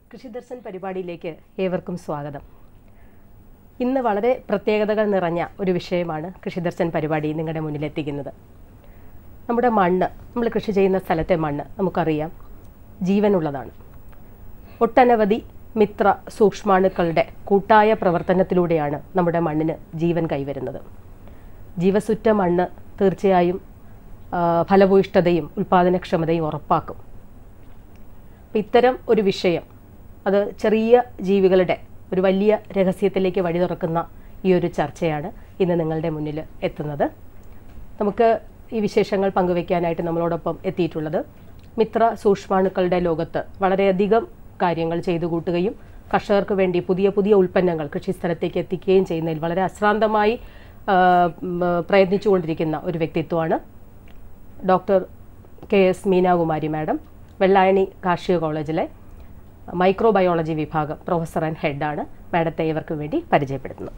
കൃഷിദർശൻ പരിപാടിയിലേക്ക് ഏവർക്കും സ്വാഗതം ഇന്ന് വളരെ പ്രത്യേകതകൾ നിറഞ്ഞ ഒരു വിഷയമാണ് കൃഷിദർശൻ പരിപാടി നിങ്ങളുടെ മുന്നിലെത്തിക്കുന്നത് നമ്മുടെ മണ്ണ് നമ്മൾ കൃഷി ചെയ്യുന്ന സ്ഥലത്തെ മണ്ണ് നമുക്കറിയാം ജീവനുള്ളതാണ് ഒട്ടനവധി മിത്ര സൂക്ഷ്മാണുക്കളുടെ കൂട്ടായ പ്രവർത്തനത്തിലൂടെയാണ് നമ്മുടെ മണ്ണിന് ജീവൻ കൈവരുന്നത് ജീവസുറ്റ മണ്ണ് തീർച്ചയായും ആ, ഫലഭൂയിഷ്ഠതയും ഉൽപാദനക്ഷമതയും ഉറപ്പാക്കും അപ്പം ഇത്തരം ഒരു വിഷയം അത് ചെറിയ ജീവികളുടെ ഒരു വലിയ രഹസ്യത്തിലേക്ക് വഴി തുറക്കുന്ന ഈ ഒരു ചർച്ചയാണ് ഇന്ന് നിങ്ങളുടെ മുന്നിൽ എത്തുന്നത് നമുക്ക് ഈ വിശേഷങ്ങൾ പങ്കുവയ്ക്കാനായിട്ട് നമ്മളോടൊപ്പം എത്തിയിട്ടുള്ളത് മിത്ര സൂക്ഷ്മാണുക്കളുടെ ലോകത്ത് വളരെയധികം കാര്യങ്ങൾ ചെയ്തു കൂട്ടുകയും കർഷകർക്ക് വേണ്ടി പുതിയ പുതിയ ഉൽപ്പന്നങ്ങൾ കൃഷിസ്ഥലത്തേക്ക് എത്തിക്കുകയും ചെയ്യുന്നതിൽ വളരെ അശ്രാന്തമായി ആ, ഉം, പ്രയത്നിച്ചുകൊണ്ടിരിക്കുന്ന ഒരു വ്യക്തിത്വമാണ് doctor K S Meenakumari madam Vellayani കാർഷിക കോളേജിലെ മൈക്രോബയോളജി വിഭാഗം പ്രൊഫസർ ആൻഡ് ഹെഡാണ് മാഡത്തെ ഇവർക്ക് വേണ്ടി പരിചയപ്പെടുത്തുന്നത്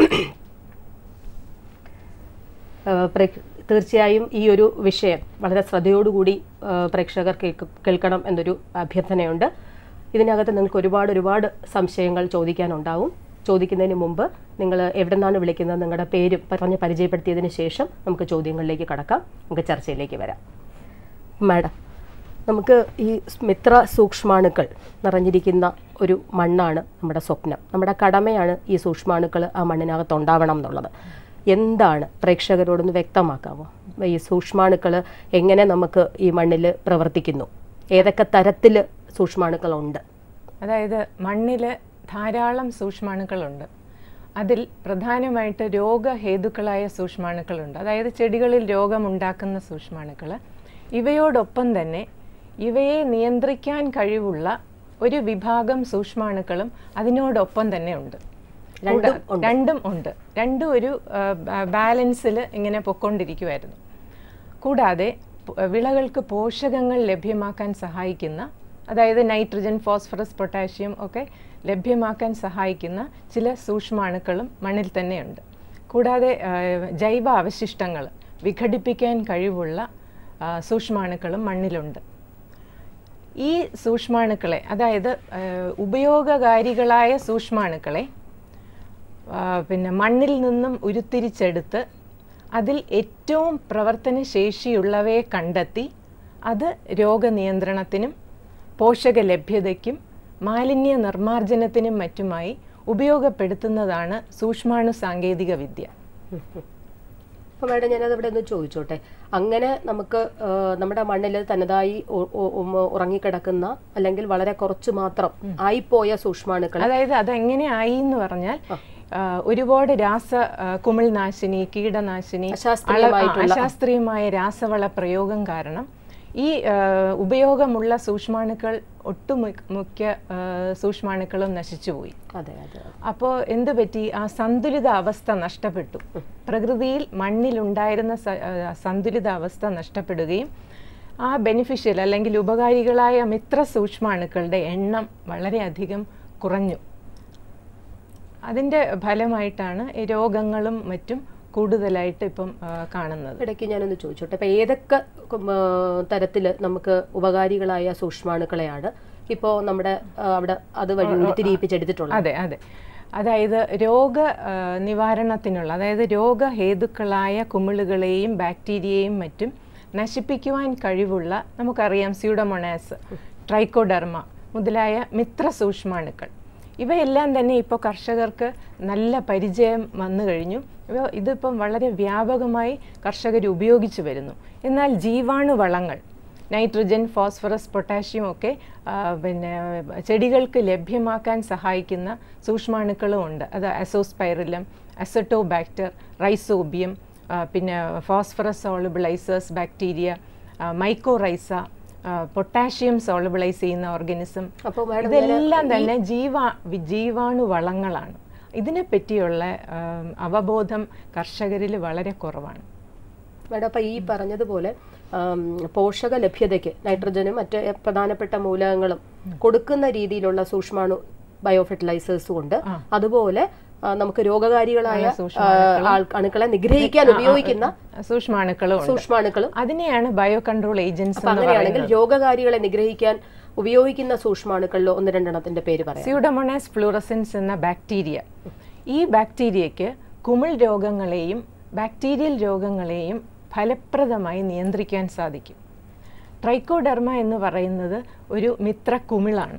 ഏഹ് പ്രേ- തീർച്ചയായും ഈ ഒരു വിഷയം വളരെ ശ്രദ്ധയോടുകൂടി ഏഹ് പ്രേക്ഷകർ കേൾക്ക കേൾക്കണം എന്നൊരു അഭ്യർത്ഥനയുണ്ട് ഇതിനകത്ത് നിങ്ങൾക്ക് ഒരുപാട് ഒരുപാട് സംശയങ്ങൾ ചോദിക്കാനുണ്ടാവും ചോദിക്കുന്നതിന് മുമ്പ് നിങ്ങൾ എവിടെ നിന്നാണ് വിളിക്കുന്നത് നിങ്ങളുടെ പേര് പറഞ്ഞ് പരിചയപ്പെടുത്തിയതിന് ശേഷം നമുക്ക് ചോദ്യങ്ങളിലേക്ക് കടക്കാം നമുക്ക് ചർച്ചയിലേക്ക് വരാം മാഡം നമുക്ക് ഈ മിത്ര സൂക്ഷ്മാണുക്കൾ നിറഞ്ഞിരിക്കുന്ന ഒരു മണ്ണാണ് നമ്മുടെ സ്വപ്നം നമ്മുടെ കടമയാണ് ഈ സൂക്ഷ്മാണുക്കൾ ആ മണ്ണിനകത്ത് ഉണ്ടാവണം എന്നുള്ളത് എന്താണ് പ്രേക്ഷകരോടൊന്ന് വ്യക്തമാക്കാമോ ഈ സൂക്ഷ്മാണുക്കൾ എങ്ങനെ നമുക്ക് ഈ മണ്ണിൽ പ്രവർത്തിക്കുന്നു ഏതൊക്കെ തരത്തിൽ സൂക്ഷ്മാണുക്കളുണ്ട് അതായത് മണ്ണിൽ ധാരാളം സൂക്ഷ്മാണുക്കളുണ്ട് അതിൽ പ്രധാനമായിട്ട് രോഗഹേതുക്കളായ സൂക്ഷ്മാണുക്കളുണ്ട് അതായത് ചെടികളിൽ രോഗമുണ്ടാക്കുന്ന സൂക്ഷ്മാണുക്കൾ ഇവയോടൊപ്പം തന്നെ ഇവയെ നിയന്ത്രിക്കാൻ കഴിവുള്ള ഒരു വിഭാഗം സൂക്ഷ്മാണുക്കളും അതിനോടൊപ്പം തന്നെ ഉണ്ട് രണ്ടും കൂടാ- രണ്ടും ഉണ്ട് രണ്ടും ഒരു ബാലൻസിൽ ഇങ്ങനെ പൊക്കൊണ്ടിരിക്കുമായിരുന്നു കൂടാതെ പ്- വിളകൾക്ക് പോഷകങ്ങൾ ലഭ്യമാക്കാൻ സഹായിക്കുന്ന അതായത് നൈട്രജൻ ഫോസ്ഫറസ് പൊട്ടാഷ്യം ഒക്കെ ലഭ്യമാക്കാൻ സഹായിക്കുന്ന ചില സൂക്ഷ്മാണുക്കളും മണ്ണിൽ തന്നെയുണ്ട് കൂടാതെ ആ, ജൈവ അവശിഷ്ടങ്ങൾ വിഘടിപ്പിക്കാൻ കഴിവുള്ള ആ, സൂക്ഷ്മാണുക്കളും മണ്ണിലുണ്ട് ഈ സൂക്ഷ്മാണുക്കളെ അതായത് ആ, ഉപയോഗകാരികളായ സൂക്ഷ്മാണുക്കളെ ആ, പിന്നെ മണ്ണിൽ നിന്നും ഉരുത്തിരിച്ചെടുത്ത് അതിൽ ഏറ്റവും പ്രവർത്തനശേഷിയുള്ളവയെ കണ്ടെത്തി അത് രോഗനിയന്ത്രണത്തിനും പോഷക ലഭ്യതയ്ക്കും മാലിന്യ നിർമ്മാർജ്ജനത്തിനും മറ്റുമായി ഉപയോഗപ്പെടുത്തുന്നതാണ് സൂക്ഷ്മാണു സാങ്കേതിക വിദ്യ അപ്പോൾ മാഡം ഞാനത് ഇവിടെ ഒന്ന് ചോദിച്ചോട്ടെ അങ്ങനെ നമുക്ക് ആ, നമ്മുടെ മണ്ണിൽ തനതായി ഉ- ഉ- ഉം ഉറങ്ങിക്കിടക്കുന്ന അല്ലെങ്കിൽ വളരെ കുറച്ച് മാത്രം ആയിപ്പോയ സൂക്ഷ്മാണുക്കൾ അതായത് അതെങ്ങനെ ആയി എന്ന് പറഞ്ഞാൽ ആ, ഒരുപാട് രാസ ആ, കുമിൾനാശിനി കീടനാശിനി അശാസ്ത്രീയമായിട്ടുള്ള- അള- അശാസ്ത്രീയമായ രാസവള പ്രയോഗം കാരണം ഈ ആ, ഉപയോഗമുള്ള സൂക്ഷ്മാണുക്കൾ ഒട്ടുമുഖ്യ ആ, സൂക്ഷ്മാണുക്കളും നശിച്ചുപോയി അതെ അതെ അപ്പോൾ എന്ത് പറ്റി ആ സന്തുലിത അവസ്ഥ നഷ്ടപ്പെട്ടു പ്രകൃതിയിൽ മണ്ണിലുണ്ടായിരുന്ന സ- ആ, സന്തുലിത അവസ്ഥ നഷ്ടപ്പെടുകയും ആ ബെനിഫിഷ്യൽ അല്ലെങ്കിൽ ഉപകാരികളായ മിത്ര സൂക്ഷ്മാണുക്കളുടെ എണ്ണം വളരെയധികം കുറഞ്ഞു അതിൻ്റെ ഫലമായിട്ടാണ് ഈ രോഗങ്ങളും മറ്റും കൂടുതലായിട്ട് ഇപ്പം ആ, കാണുന്നത് ഇടയ്ക്ക് ഞാനൊന്ന് ചോദിച്ചോട്ടെ അപ്പൊ ഏതൊക്കെ തരത്തിൽ നമുക്ക് ഉപകാരികളായ സൂക്ഷ്മാണുക്കളെയാണ് ഇപ്പോൾ നമ്മുടെ ആ, അവിടെ അത് വഴി ഉരുത്തിരിയിപ്പിച്ചെടുത്തിട്ടുള്ളത് അതെ അതെ അതായത് രോഗ ആ, നിവാരണത്തിനുള്ള അതായത് രോഗഹേതുക്കളായ കുമിളുകളെയും ബാക്ടീരിയയും മറ്റും നശിപ്പിക്കുവാൻ കഴിവുള്ള നമുക്കറിയാം സ്യൂഡമൊണാസ് ട്രൈക്കോഡർമ മുതലായ മിത്ര സൂക്ഷ്മാണുക്കൾ ഇവയെല്ലാം തന്നെ ഇപ്പോൾ കർഷകർക്ക് നല്ല പരിചയം വന്നു കഴിഞ്ഞു ഇവ ഇതിപ്പം വളരെ വ്യാപകമായി കർഷകർ ഉപയോഗിച്ചു വരുന്നു എന്നാൽ ജീവാണു വളങ്ങൾ നൈട്രജൻ ഫോസ്ഫറസ് പൊട്ടാഷ്യം ഒക്കെ ആ, പിന്നെ ചെടികൾക്ക് ലഭ്യമാക്കാൻ സഹായിക്കുന്ന സൂക്ഷ്മാണുക്കളും ഉണ്ട് അത് അസോസ്പൈറിലം അസറ്റോബാക്ടർ റൈസോബിയം ആ, പിന്നെ phosphorus solubilisers bacteria mycorrhiza potassium solubilise ചെയ്യുന്ന ഓർഗാനിസം അപ്പോൾ മാഡം ഇതെല്ലാം തന്നെ ജീവാ വി- ജീവാണു വളങ്ങളാണ് ഇതിനെ പറ്റിയുള്ള ആം, അവബോധം കർഷകരിൽ വളരെ കുറവാണ് മാഡം അപ്പം ഈ പറഞ്ഞതുപോലെ ആം, പോഷക ലഭ്യതയ്ക്ക് നൈട്രജനും മറ്റ് പ്രധാനപ്പെട്ട മൂലകങ്ങളും കൊടുക്കുന്ന രീതിയിലുള്ള സൂക്ഷ്മാണു ബയോ ഫെർട്ടിലൈസേഴ്സും ഉണ്ട് അതുപോലെ ആ, നമുക്ക് രോഗകാരികളായ ആ, ആൾ- അണുക്കളെ നിഗ്രഹിക്കാൻ ഉപയോഗിക്കുന്ന സൂക്ഷ്മാണുക്കളും ഉണ്ട് സൂക്ഷ്മാണുക്കളും അതിനെയാണ് ബയോ കൺട്രോൾ ഏജൻസ് അപ്പൊ അങ്ങനെയാണെങ്കിൽ രോഗകാരികളെ നിഗ്രഹിക്കാൻ ഉപയോഗിക്കുന്ന സൂക്ഷ്മാണുക്കളിലോ ഒന്ന് രണ്ടെണ്ണത്തിന്റെ പേര് പറയാം സ്യൂഡമോണാസ് ഫ്ലൂറസൻസ് എന്ന ബാക്ടീരിയ ഈ ബാക്ടീരിയയ്ക്ക് കുമിൾ രോഗങ്ങളെയും ബാക്ടീരിയൽ രോഗങ്ങളെയും ഫലപ്രദമായി നിയന്ത്രിക്കാൻ സാധിക്കും ട്രൈക്കോഡെർമ എന്ന് പറയുന്നത് ഒരു മിത്ര കുമിളാണ്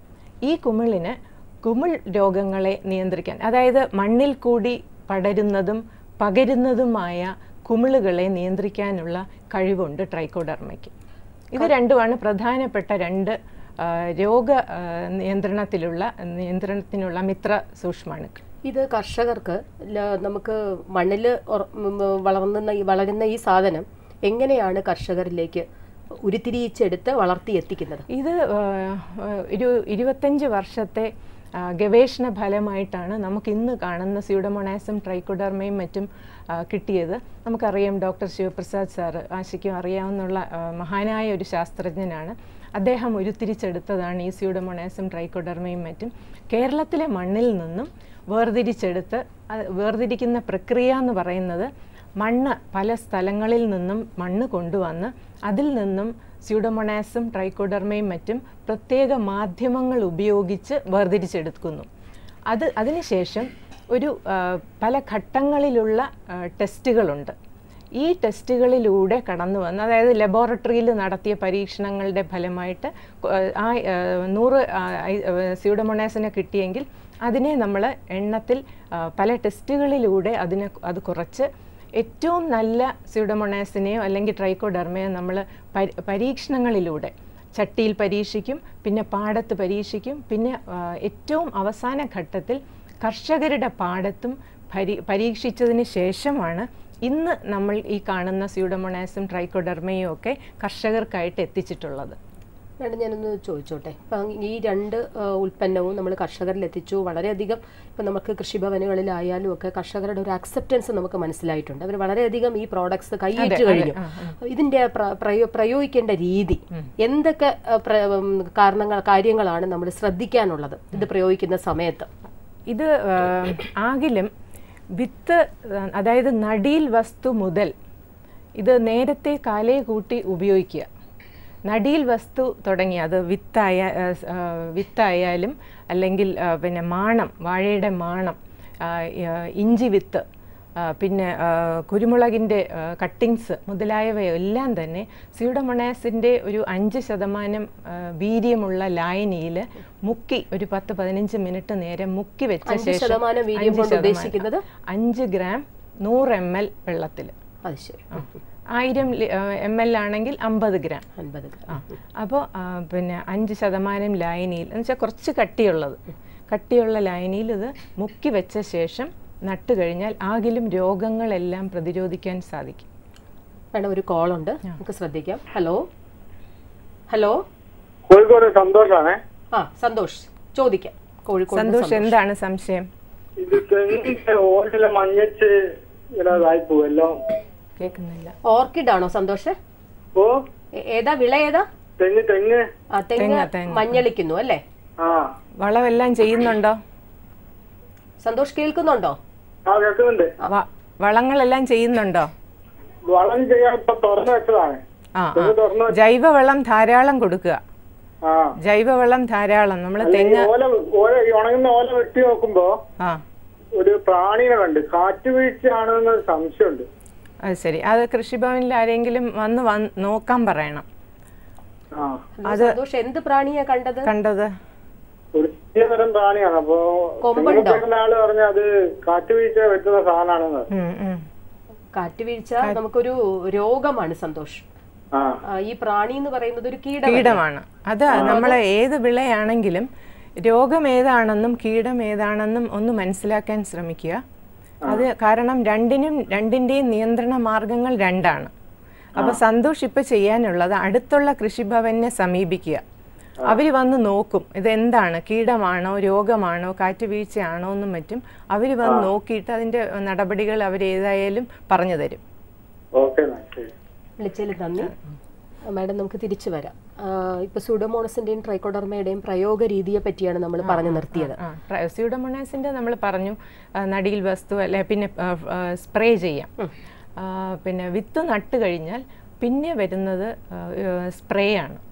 ഈ കുമിളിന് കുമിൾ രോഗങ്ങളെ നിയന്ത്രിക്കാൻ അതായത് മണ്ണിൽ കൂടി പടരുന്നതും പകരുന്നതുമായ കുമിളുകളെ നിയന്ത്രിക്കാനുള്ള കഴിവുണ്ട് ട്രൈക്കോഡെർമയ്ക്ക് ഇത് രണ്ടുമാണ് പ്രധാനപ്പെട്ട രണ്ട് ആ, രോഗ ആ, നിയന്ത്രണത്തിലുള്ള നിയന്ത്രണത്തിനുള്ള മിത്ര സൂക്ഷ്മാണുക്കൾ ഇത് കർഷകർക്ക് ല- നമുക്ക് മണ്ണിൽ വളർന്നുന്ന ഈ വളരുന്ന ഈ സാധനം എങ്ങനെയാണ് കർഷകരിലേക്ക് ഉരുത്തിരിയിച്ചെടുത്ത് വളർത്തിയെത്തിക്കുന്നത് ഇത് ആ, ആ, ഒരു ഇരുപത്തഞ്ച് വർഷത്തെ ആ, ഗവേഷണ ഫലമായിട്ടാണ് നമുക്ക് ഇന്ന് കാണുന്ന സ്യൂഡമോണാസും ട്രൈക്കോഡർമയും മറ്റും ആ, കിട്ടിയത് നമുക്കറിയാം ഡോക്ടർ ശിവപ്രസാദ് സാറ് ആശയ്ക്കും അറിയാവുന്നുള്ള ആ, മഹാനായ ഒരു ശാസ്ത്രജ്ഞനാണ് അദ്ദേഹം ഉരുത്തിരിച്ചെടുത്തതാണ് ഈ സ്യൂഡമോണാസും ട്രൈക്കോഡർമയും മറ്റും കേരളത്തിലെ മണ്ണിൽ നിന്നും വേർതിരിച്ചെടുത്ത് അത് വേർതിരിക്കുന്ന പ്രക്രിയ എന്ന് പറയുന്നത് മണ്ണ് പല സ്ഥലങ്ങളിൽ നിന്നും മണ്ണ് കൊണ്ടുവന്ന് അതിൽ നിന്നും സ്യൂഡമൊണാസും ട്രൈക്കോഡർമയും മറ്റും പ്രത്യേക മാധ്യമങ്ങൾ ഉപയോഗിച്ച് വേർതിരിച്ചെടുക്കുന്നു അത് അതിനുശേഷം ഒരു ആ, പല ഘട്ടങ്ങളിലുള്ള ആ, ടെസ്റ്റുകളുണ്ട് ഈ ടെസ്റ്റുകളിലൂടെ കടന്നു വന്ന് അതായത് ലബോറട്ടറിയിൽ നടത്തിയ പരീക്ഷണങ്ങളുടെ ഫലമായിട്ട് കൊ- ആ ആ, നൂറ് സ്യൂഡമൊണാസിനെ കിട്ടിയെങ്കിൽ അതിനെ നമ്മൾ എണ്ണത്തിൽ ആ, പല ടെസ്റ്റുകളിലൂടെ അതിനെ അത് കുറച്ച് ഏറ്റവും നല്ല സ്യൂഡമൊണാസിനെയോ അല്ലെങ്കിൽ ട്രൈക്കോഡർമയോ നമ്മൾ പരീക്ഷണങ്ങളിലൂടെ ചട്ടിയിൽ പരീക്ഷിക്കും പിന്നെ പാടത്ത് പരീക്ഷിക്കും പിന്നെ ആ, ഏറ്റവും അവസാന ഘട്ടത്തിൽ കർഷകരുടെ പാടത്തും പരീ പരീക്ഷിച്ചതിന് ശേഷമാണ് ഇന്ന് നമ്മൾ ഈ കാണുന്ന സ്യൂഡമൊണാസും ട്രൈക്കോഡർമയും ഒക്കെ കർഷകർക്കായിട്ട് എത്തിച്ചിട്ടുള്ളത് വേണ്ട ഞാനൊന്ന് ചോദിച്ചോട്ടെ ഇപ്പം ഈ രണ്ട് ആ, ഉൽപ്പന്നവും നമ്മൾ കർഷകരിൽ എത്തിച്ചു വളരെയധികം ഇപ്പം നമുക്ക് കൃഷിഭവനുകളിലായാലും ഒക്കെ കർഷകരുടെ ഒരു അക്സെപ്റ്റൻസ് നമുക്ക് മനസ്സിലായിട്ടുണ്ട് അവർ വളരെയധികം ഈ പ്രോഡക്ട്സ് കൈയേറ്റ് കഴിഞ്ഞു ഇതിന്റെ പ്ര- പ്രയോ- പ്രയോഗിക്കേണ്ട രീതി എന്തൊക്കെ ആ, പ്ര- ഉം, കാരണങ്ങൾ കാര്യങ്ങളാണ് നമ്മൾ ശ്രദ്ധിക്കാനുള്ളത് ഇത് പ്രയോഗിക്കുന്ന സമയത്ത് ഇത് ആ, ആകിലും വിത്ത് ആ, അതായത് നടീൽ വസ്തു മുതൽ ഇത് നേരത്തെ കാലേ കൂട്ടി ഉപയോഗിക്കുക നടീൽ വസ്തു തുടങ്ങി അത് വിത്തായ ആ, സ്, ആ, വിത്തായാലും അല്ലെങ്കിൽ ആ, പിന്നെ മാണം വാഴയുടെ മാണം ആ, ആ, ഇഞ്ചി വിത്ത് ആ, പിന്നെ ആ, കുരുമുളകിൻ്റെ കട്ടിങ്സ് മുതലായവയെല്ലാം തന്നെ സ്യൂഡമൊണാസിൻ്റെ ഒരു അഞ്ച് ശതമാനം ആ, വീര്യമുള്ള ലായനിയിൽ മുക്കി ഒരു പത്ത് പതിനഞ്ച് മിനിറ്റ് നേരം മുക്കി വെച്ച അഞ്ച് ശേഷം ശതമാനം വീര്യം അഞ്ച് കൊണ്ട് ശതമാനം. ഉദ്ദേശിക്കുന്നത് അഞ്ച് ഗ്രാം നൂറ് എം എൽ വെള്ളത്തിൽ അത് ശരി ആയിരം എം എൽ ആണെങ്കിൽ അമ്പത് ഗ്രാം അൻപത് ആ അപ്പോൾ പിന്നെ അഞ്ച് ശതമാനം ലായനിയിൽ എന്ന് വെച്ചാൽ കുറച്ച് കട്ടിയുള്ളത് കട്ടിയുള്ള ലായനിയിൽ ഇത് മുക്കി വെച്ച ശേഷം നട്ട് കഴിഞ്ഞാൽ ആകിലും രോഗങ്ങളെല്ലാം പ്രതിരോധിക്കാൻ സാധിക്കും വേണം ഒരു കോൾ ഉണ്ട് നമുക്ക് ശ്രദ്ധിക്കാം ഹലോ ഹലോ കോഴിക്കോട് സന്തോഷാണേ ആ സന്തോഷ് ചോദിക്കാം കോഴിക്കോട് സന്തോഷ് എന്താണ് സംശയം ഇത് തെങ്ങിന്റെ ഓടിലെ മഞ്ഞച്ച് ഇങ്ങനെ ഇതായി പോവല്ലോ കേൾക്കുന്നില്ല ഓർക്കിഡ് ആണോ സന്തോഷ് ഓ ഏ- ഏതാ വിള ഏതാ തെങ്ങ് തെങ്ങ് ആ തെങ്ങ് തെങ്ങ്, തെങ്ങ്. മഞ്ഞളിക്കുന്നു അല്ലേ ആ വളമെല്ലാം ചെയ്യുന്നുണ്ടോ സന്തോഷ് കേൾക്കുന്നുണ്ടോ ആ കേൾക്കുന്നുണ്ട് വ- വളങ്ങളെല്ലാം ചെയ്യുന്നുണ്ടോ വളം ചെയ്യാൻ ഇപ്പൊ തുറന്നു വെച്ചതാണ് ആ തെങ്ങ് ആ തുറന്നു ജൈവവളം ധാരാളം കൊടുക്കുക ആ ജൈവവളം ധാരാളം നമ്മൾ അല്ല, ഈ തെങ്ങ് ഓല ഓല ഈ ഉണങ്ങുന്ന ഓല വെട്ടി നോക്കുമ്പോ ആ ഒരു പ്രാണിനെ കണ്ട് കാറ്റ് വീഴ്ചയാണെന്ന് സംശയമുണ്ട് അത് ശരി അത് കൃഷിഭവനിൽ ആരെങ്കിലും വന്ന് വന്ന് നോക്കാൻ പറയണം ആ ഹലോ, സന്തോഷ് എന്ത് പ്രാണിയാ കണ്ടത് കണ്ടത് ഒരു ചെറിയ തരം പ്രാണിയാണ് അപ്പൊ കൊമ്പുണ്ടോ? തെങ്ങ് വെട്ടുന്ന ആള് പറഞ്ഞ അത് കാറ്റ് വീഴ്ച വെട്ടുന്ന സാധനമാണെന്ന് പറഞ്ഞു. ഉം, ഉം. കാറ്റുവീഴ്ച നമുക്കൊരു രോഗമാണ് സന്തോഷ് ആ ആ, ഈ പ്രാണി എന്ന് പറയുന്നത് ഒരു കീടം കീടമാണ് അത് നമ്മൾ ഏത് വിളയാണെങ്കിലും രോഗം ഏതാണെന്നും കീടം ഏതാണെന്നും ഒന്ന് മനസ്സിലാക്കാൻ ശ്രമിക്കുക അത് കാരണം രണ്ടിനും രണ്ടിൻ്റെയും നിയന്ത്രണ മാർഗങ്ങൾ രണ്ടാണ് അപ്പൊ സന്തോഷ് ഇപ്പൊ ചെയ്യാനുള്ളത് അടുത്തുള്ള കൃഷിഭവനെ സമീപിക്കുക അവർ വന്ന് നോക്കും ഇത് എന്താണ് കീടമാണോ രോഗമാണോ കാറ്റുവീഴ്ചയാണോ എന്നും മറ്റും അവർ വന്ന് നോക്കിയിട്ട് അതിന്റെ നടപടികൾ അവർ ഏതായാലും പറഞ്ഞു തരും ഓക്കെ എന്നാ ശരി വിളിച്ചതിൽ നന്ദി മാഡം നമുക്ക് തിരിച്ചു വരാം ആ, ഇപ്പൊ സുഡോമോണസിന്റെയും ട്രൈക്കോഡർമയുടെയും പ്രയോഗ രീതിയെ പറ്റിയാണ് നമ്മൾ പറഞ്ഞു നിർത്തിയത് ആ സ്യൂഡോമോണാസിൻ്റെ നമ്മൾ പറഞ്ഞു ആ, നടിയിൽ വസ്തു അല്ലെ പിന്നെ സ്പ്രേ ചെയ്യാം ആ, പിന്നെ വിത്ത് നട്ട് കഴിഞ്ഞാൽ പിന്നെ വരുന്നത് സ്പ്രേ ആണ്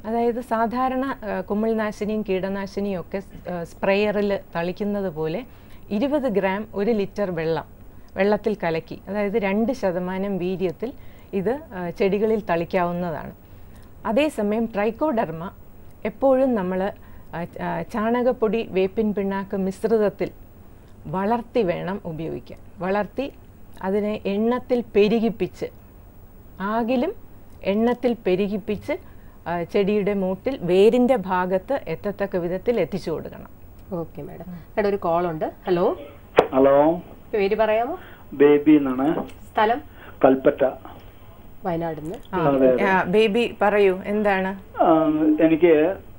അതായത് സാധാരണ ആ, കുമിൾനാശിനിയും കീടനാശിനിയും ഒക്കെ സ്പ്രേയറിൽ തളിക്കുന്നത് പോലെ ഇരുപത് ഗ്രാം ഒരു ലിറ്റർ വെള്ളം വെള്ളത്തിൽ കലക്കി അതായത് രണ്ട് ശതമാനം വീര്യത്തിൽ ഇത് ആ, ചെടികളിൽ തളിക്കാവുന്നതാണ് അതേസമയം ട്രൈക്കോഡർമ എപ്പോഴും നമ്മൾ ചാണകപ്പൊടി വേപ്പിൻ പിണ്ണാക്ക് മിശ്രിതത്തിൽ വളർത്തി വേണം ഉപയോഗിക്കാൻ വളർത്തി അതിനെ എണ്ണത്തിൽ പെരുകിപ്പിച്ച് ആകിലും എണ്ണത്തിൽ പെരുകിപ്പിച്ച് ആ, ചെടിയുടെ മൂട്ടിൽ വേരിൻ്റെ ഭാഗത്ത് എത്തത്തക്ക വിധത്തിൽ എത്തിച്ചു കൊടുക്കണം ഓക്കെ മാഡം മാഡം ഒരു കോൾ ഉണ്ട് ഹലോ ഹലോ പേര് പറയാമോ ബേബി എന്നാണ് സ്ഥലം കൽപ്പറ്റ വയനാട് നിന്ന് ആ, ആ, ബേബി പറയൂ എന്താണ് ആ, എനിക്ക്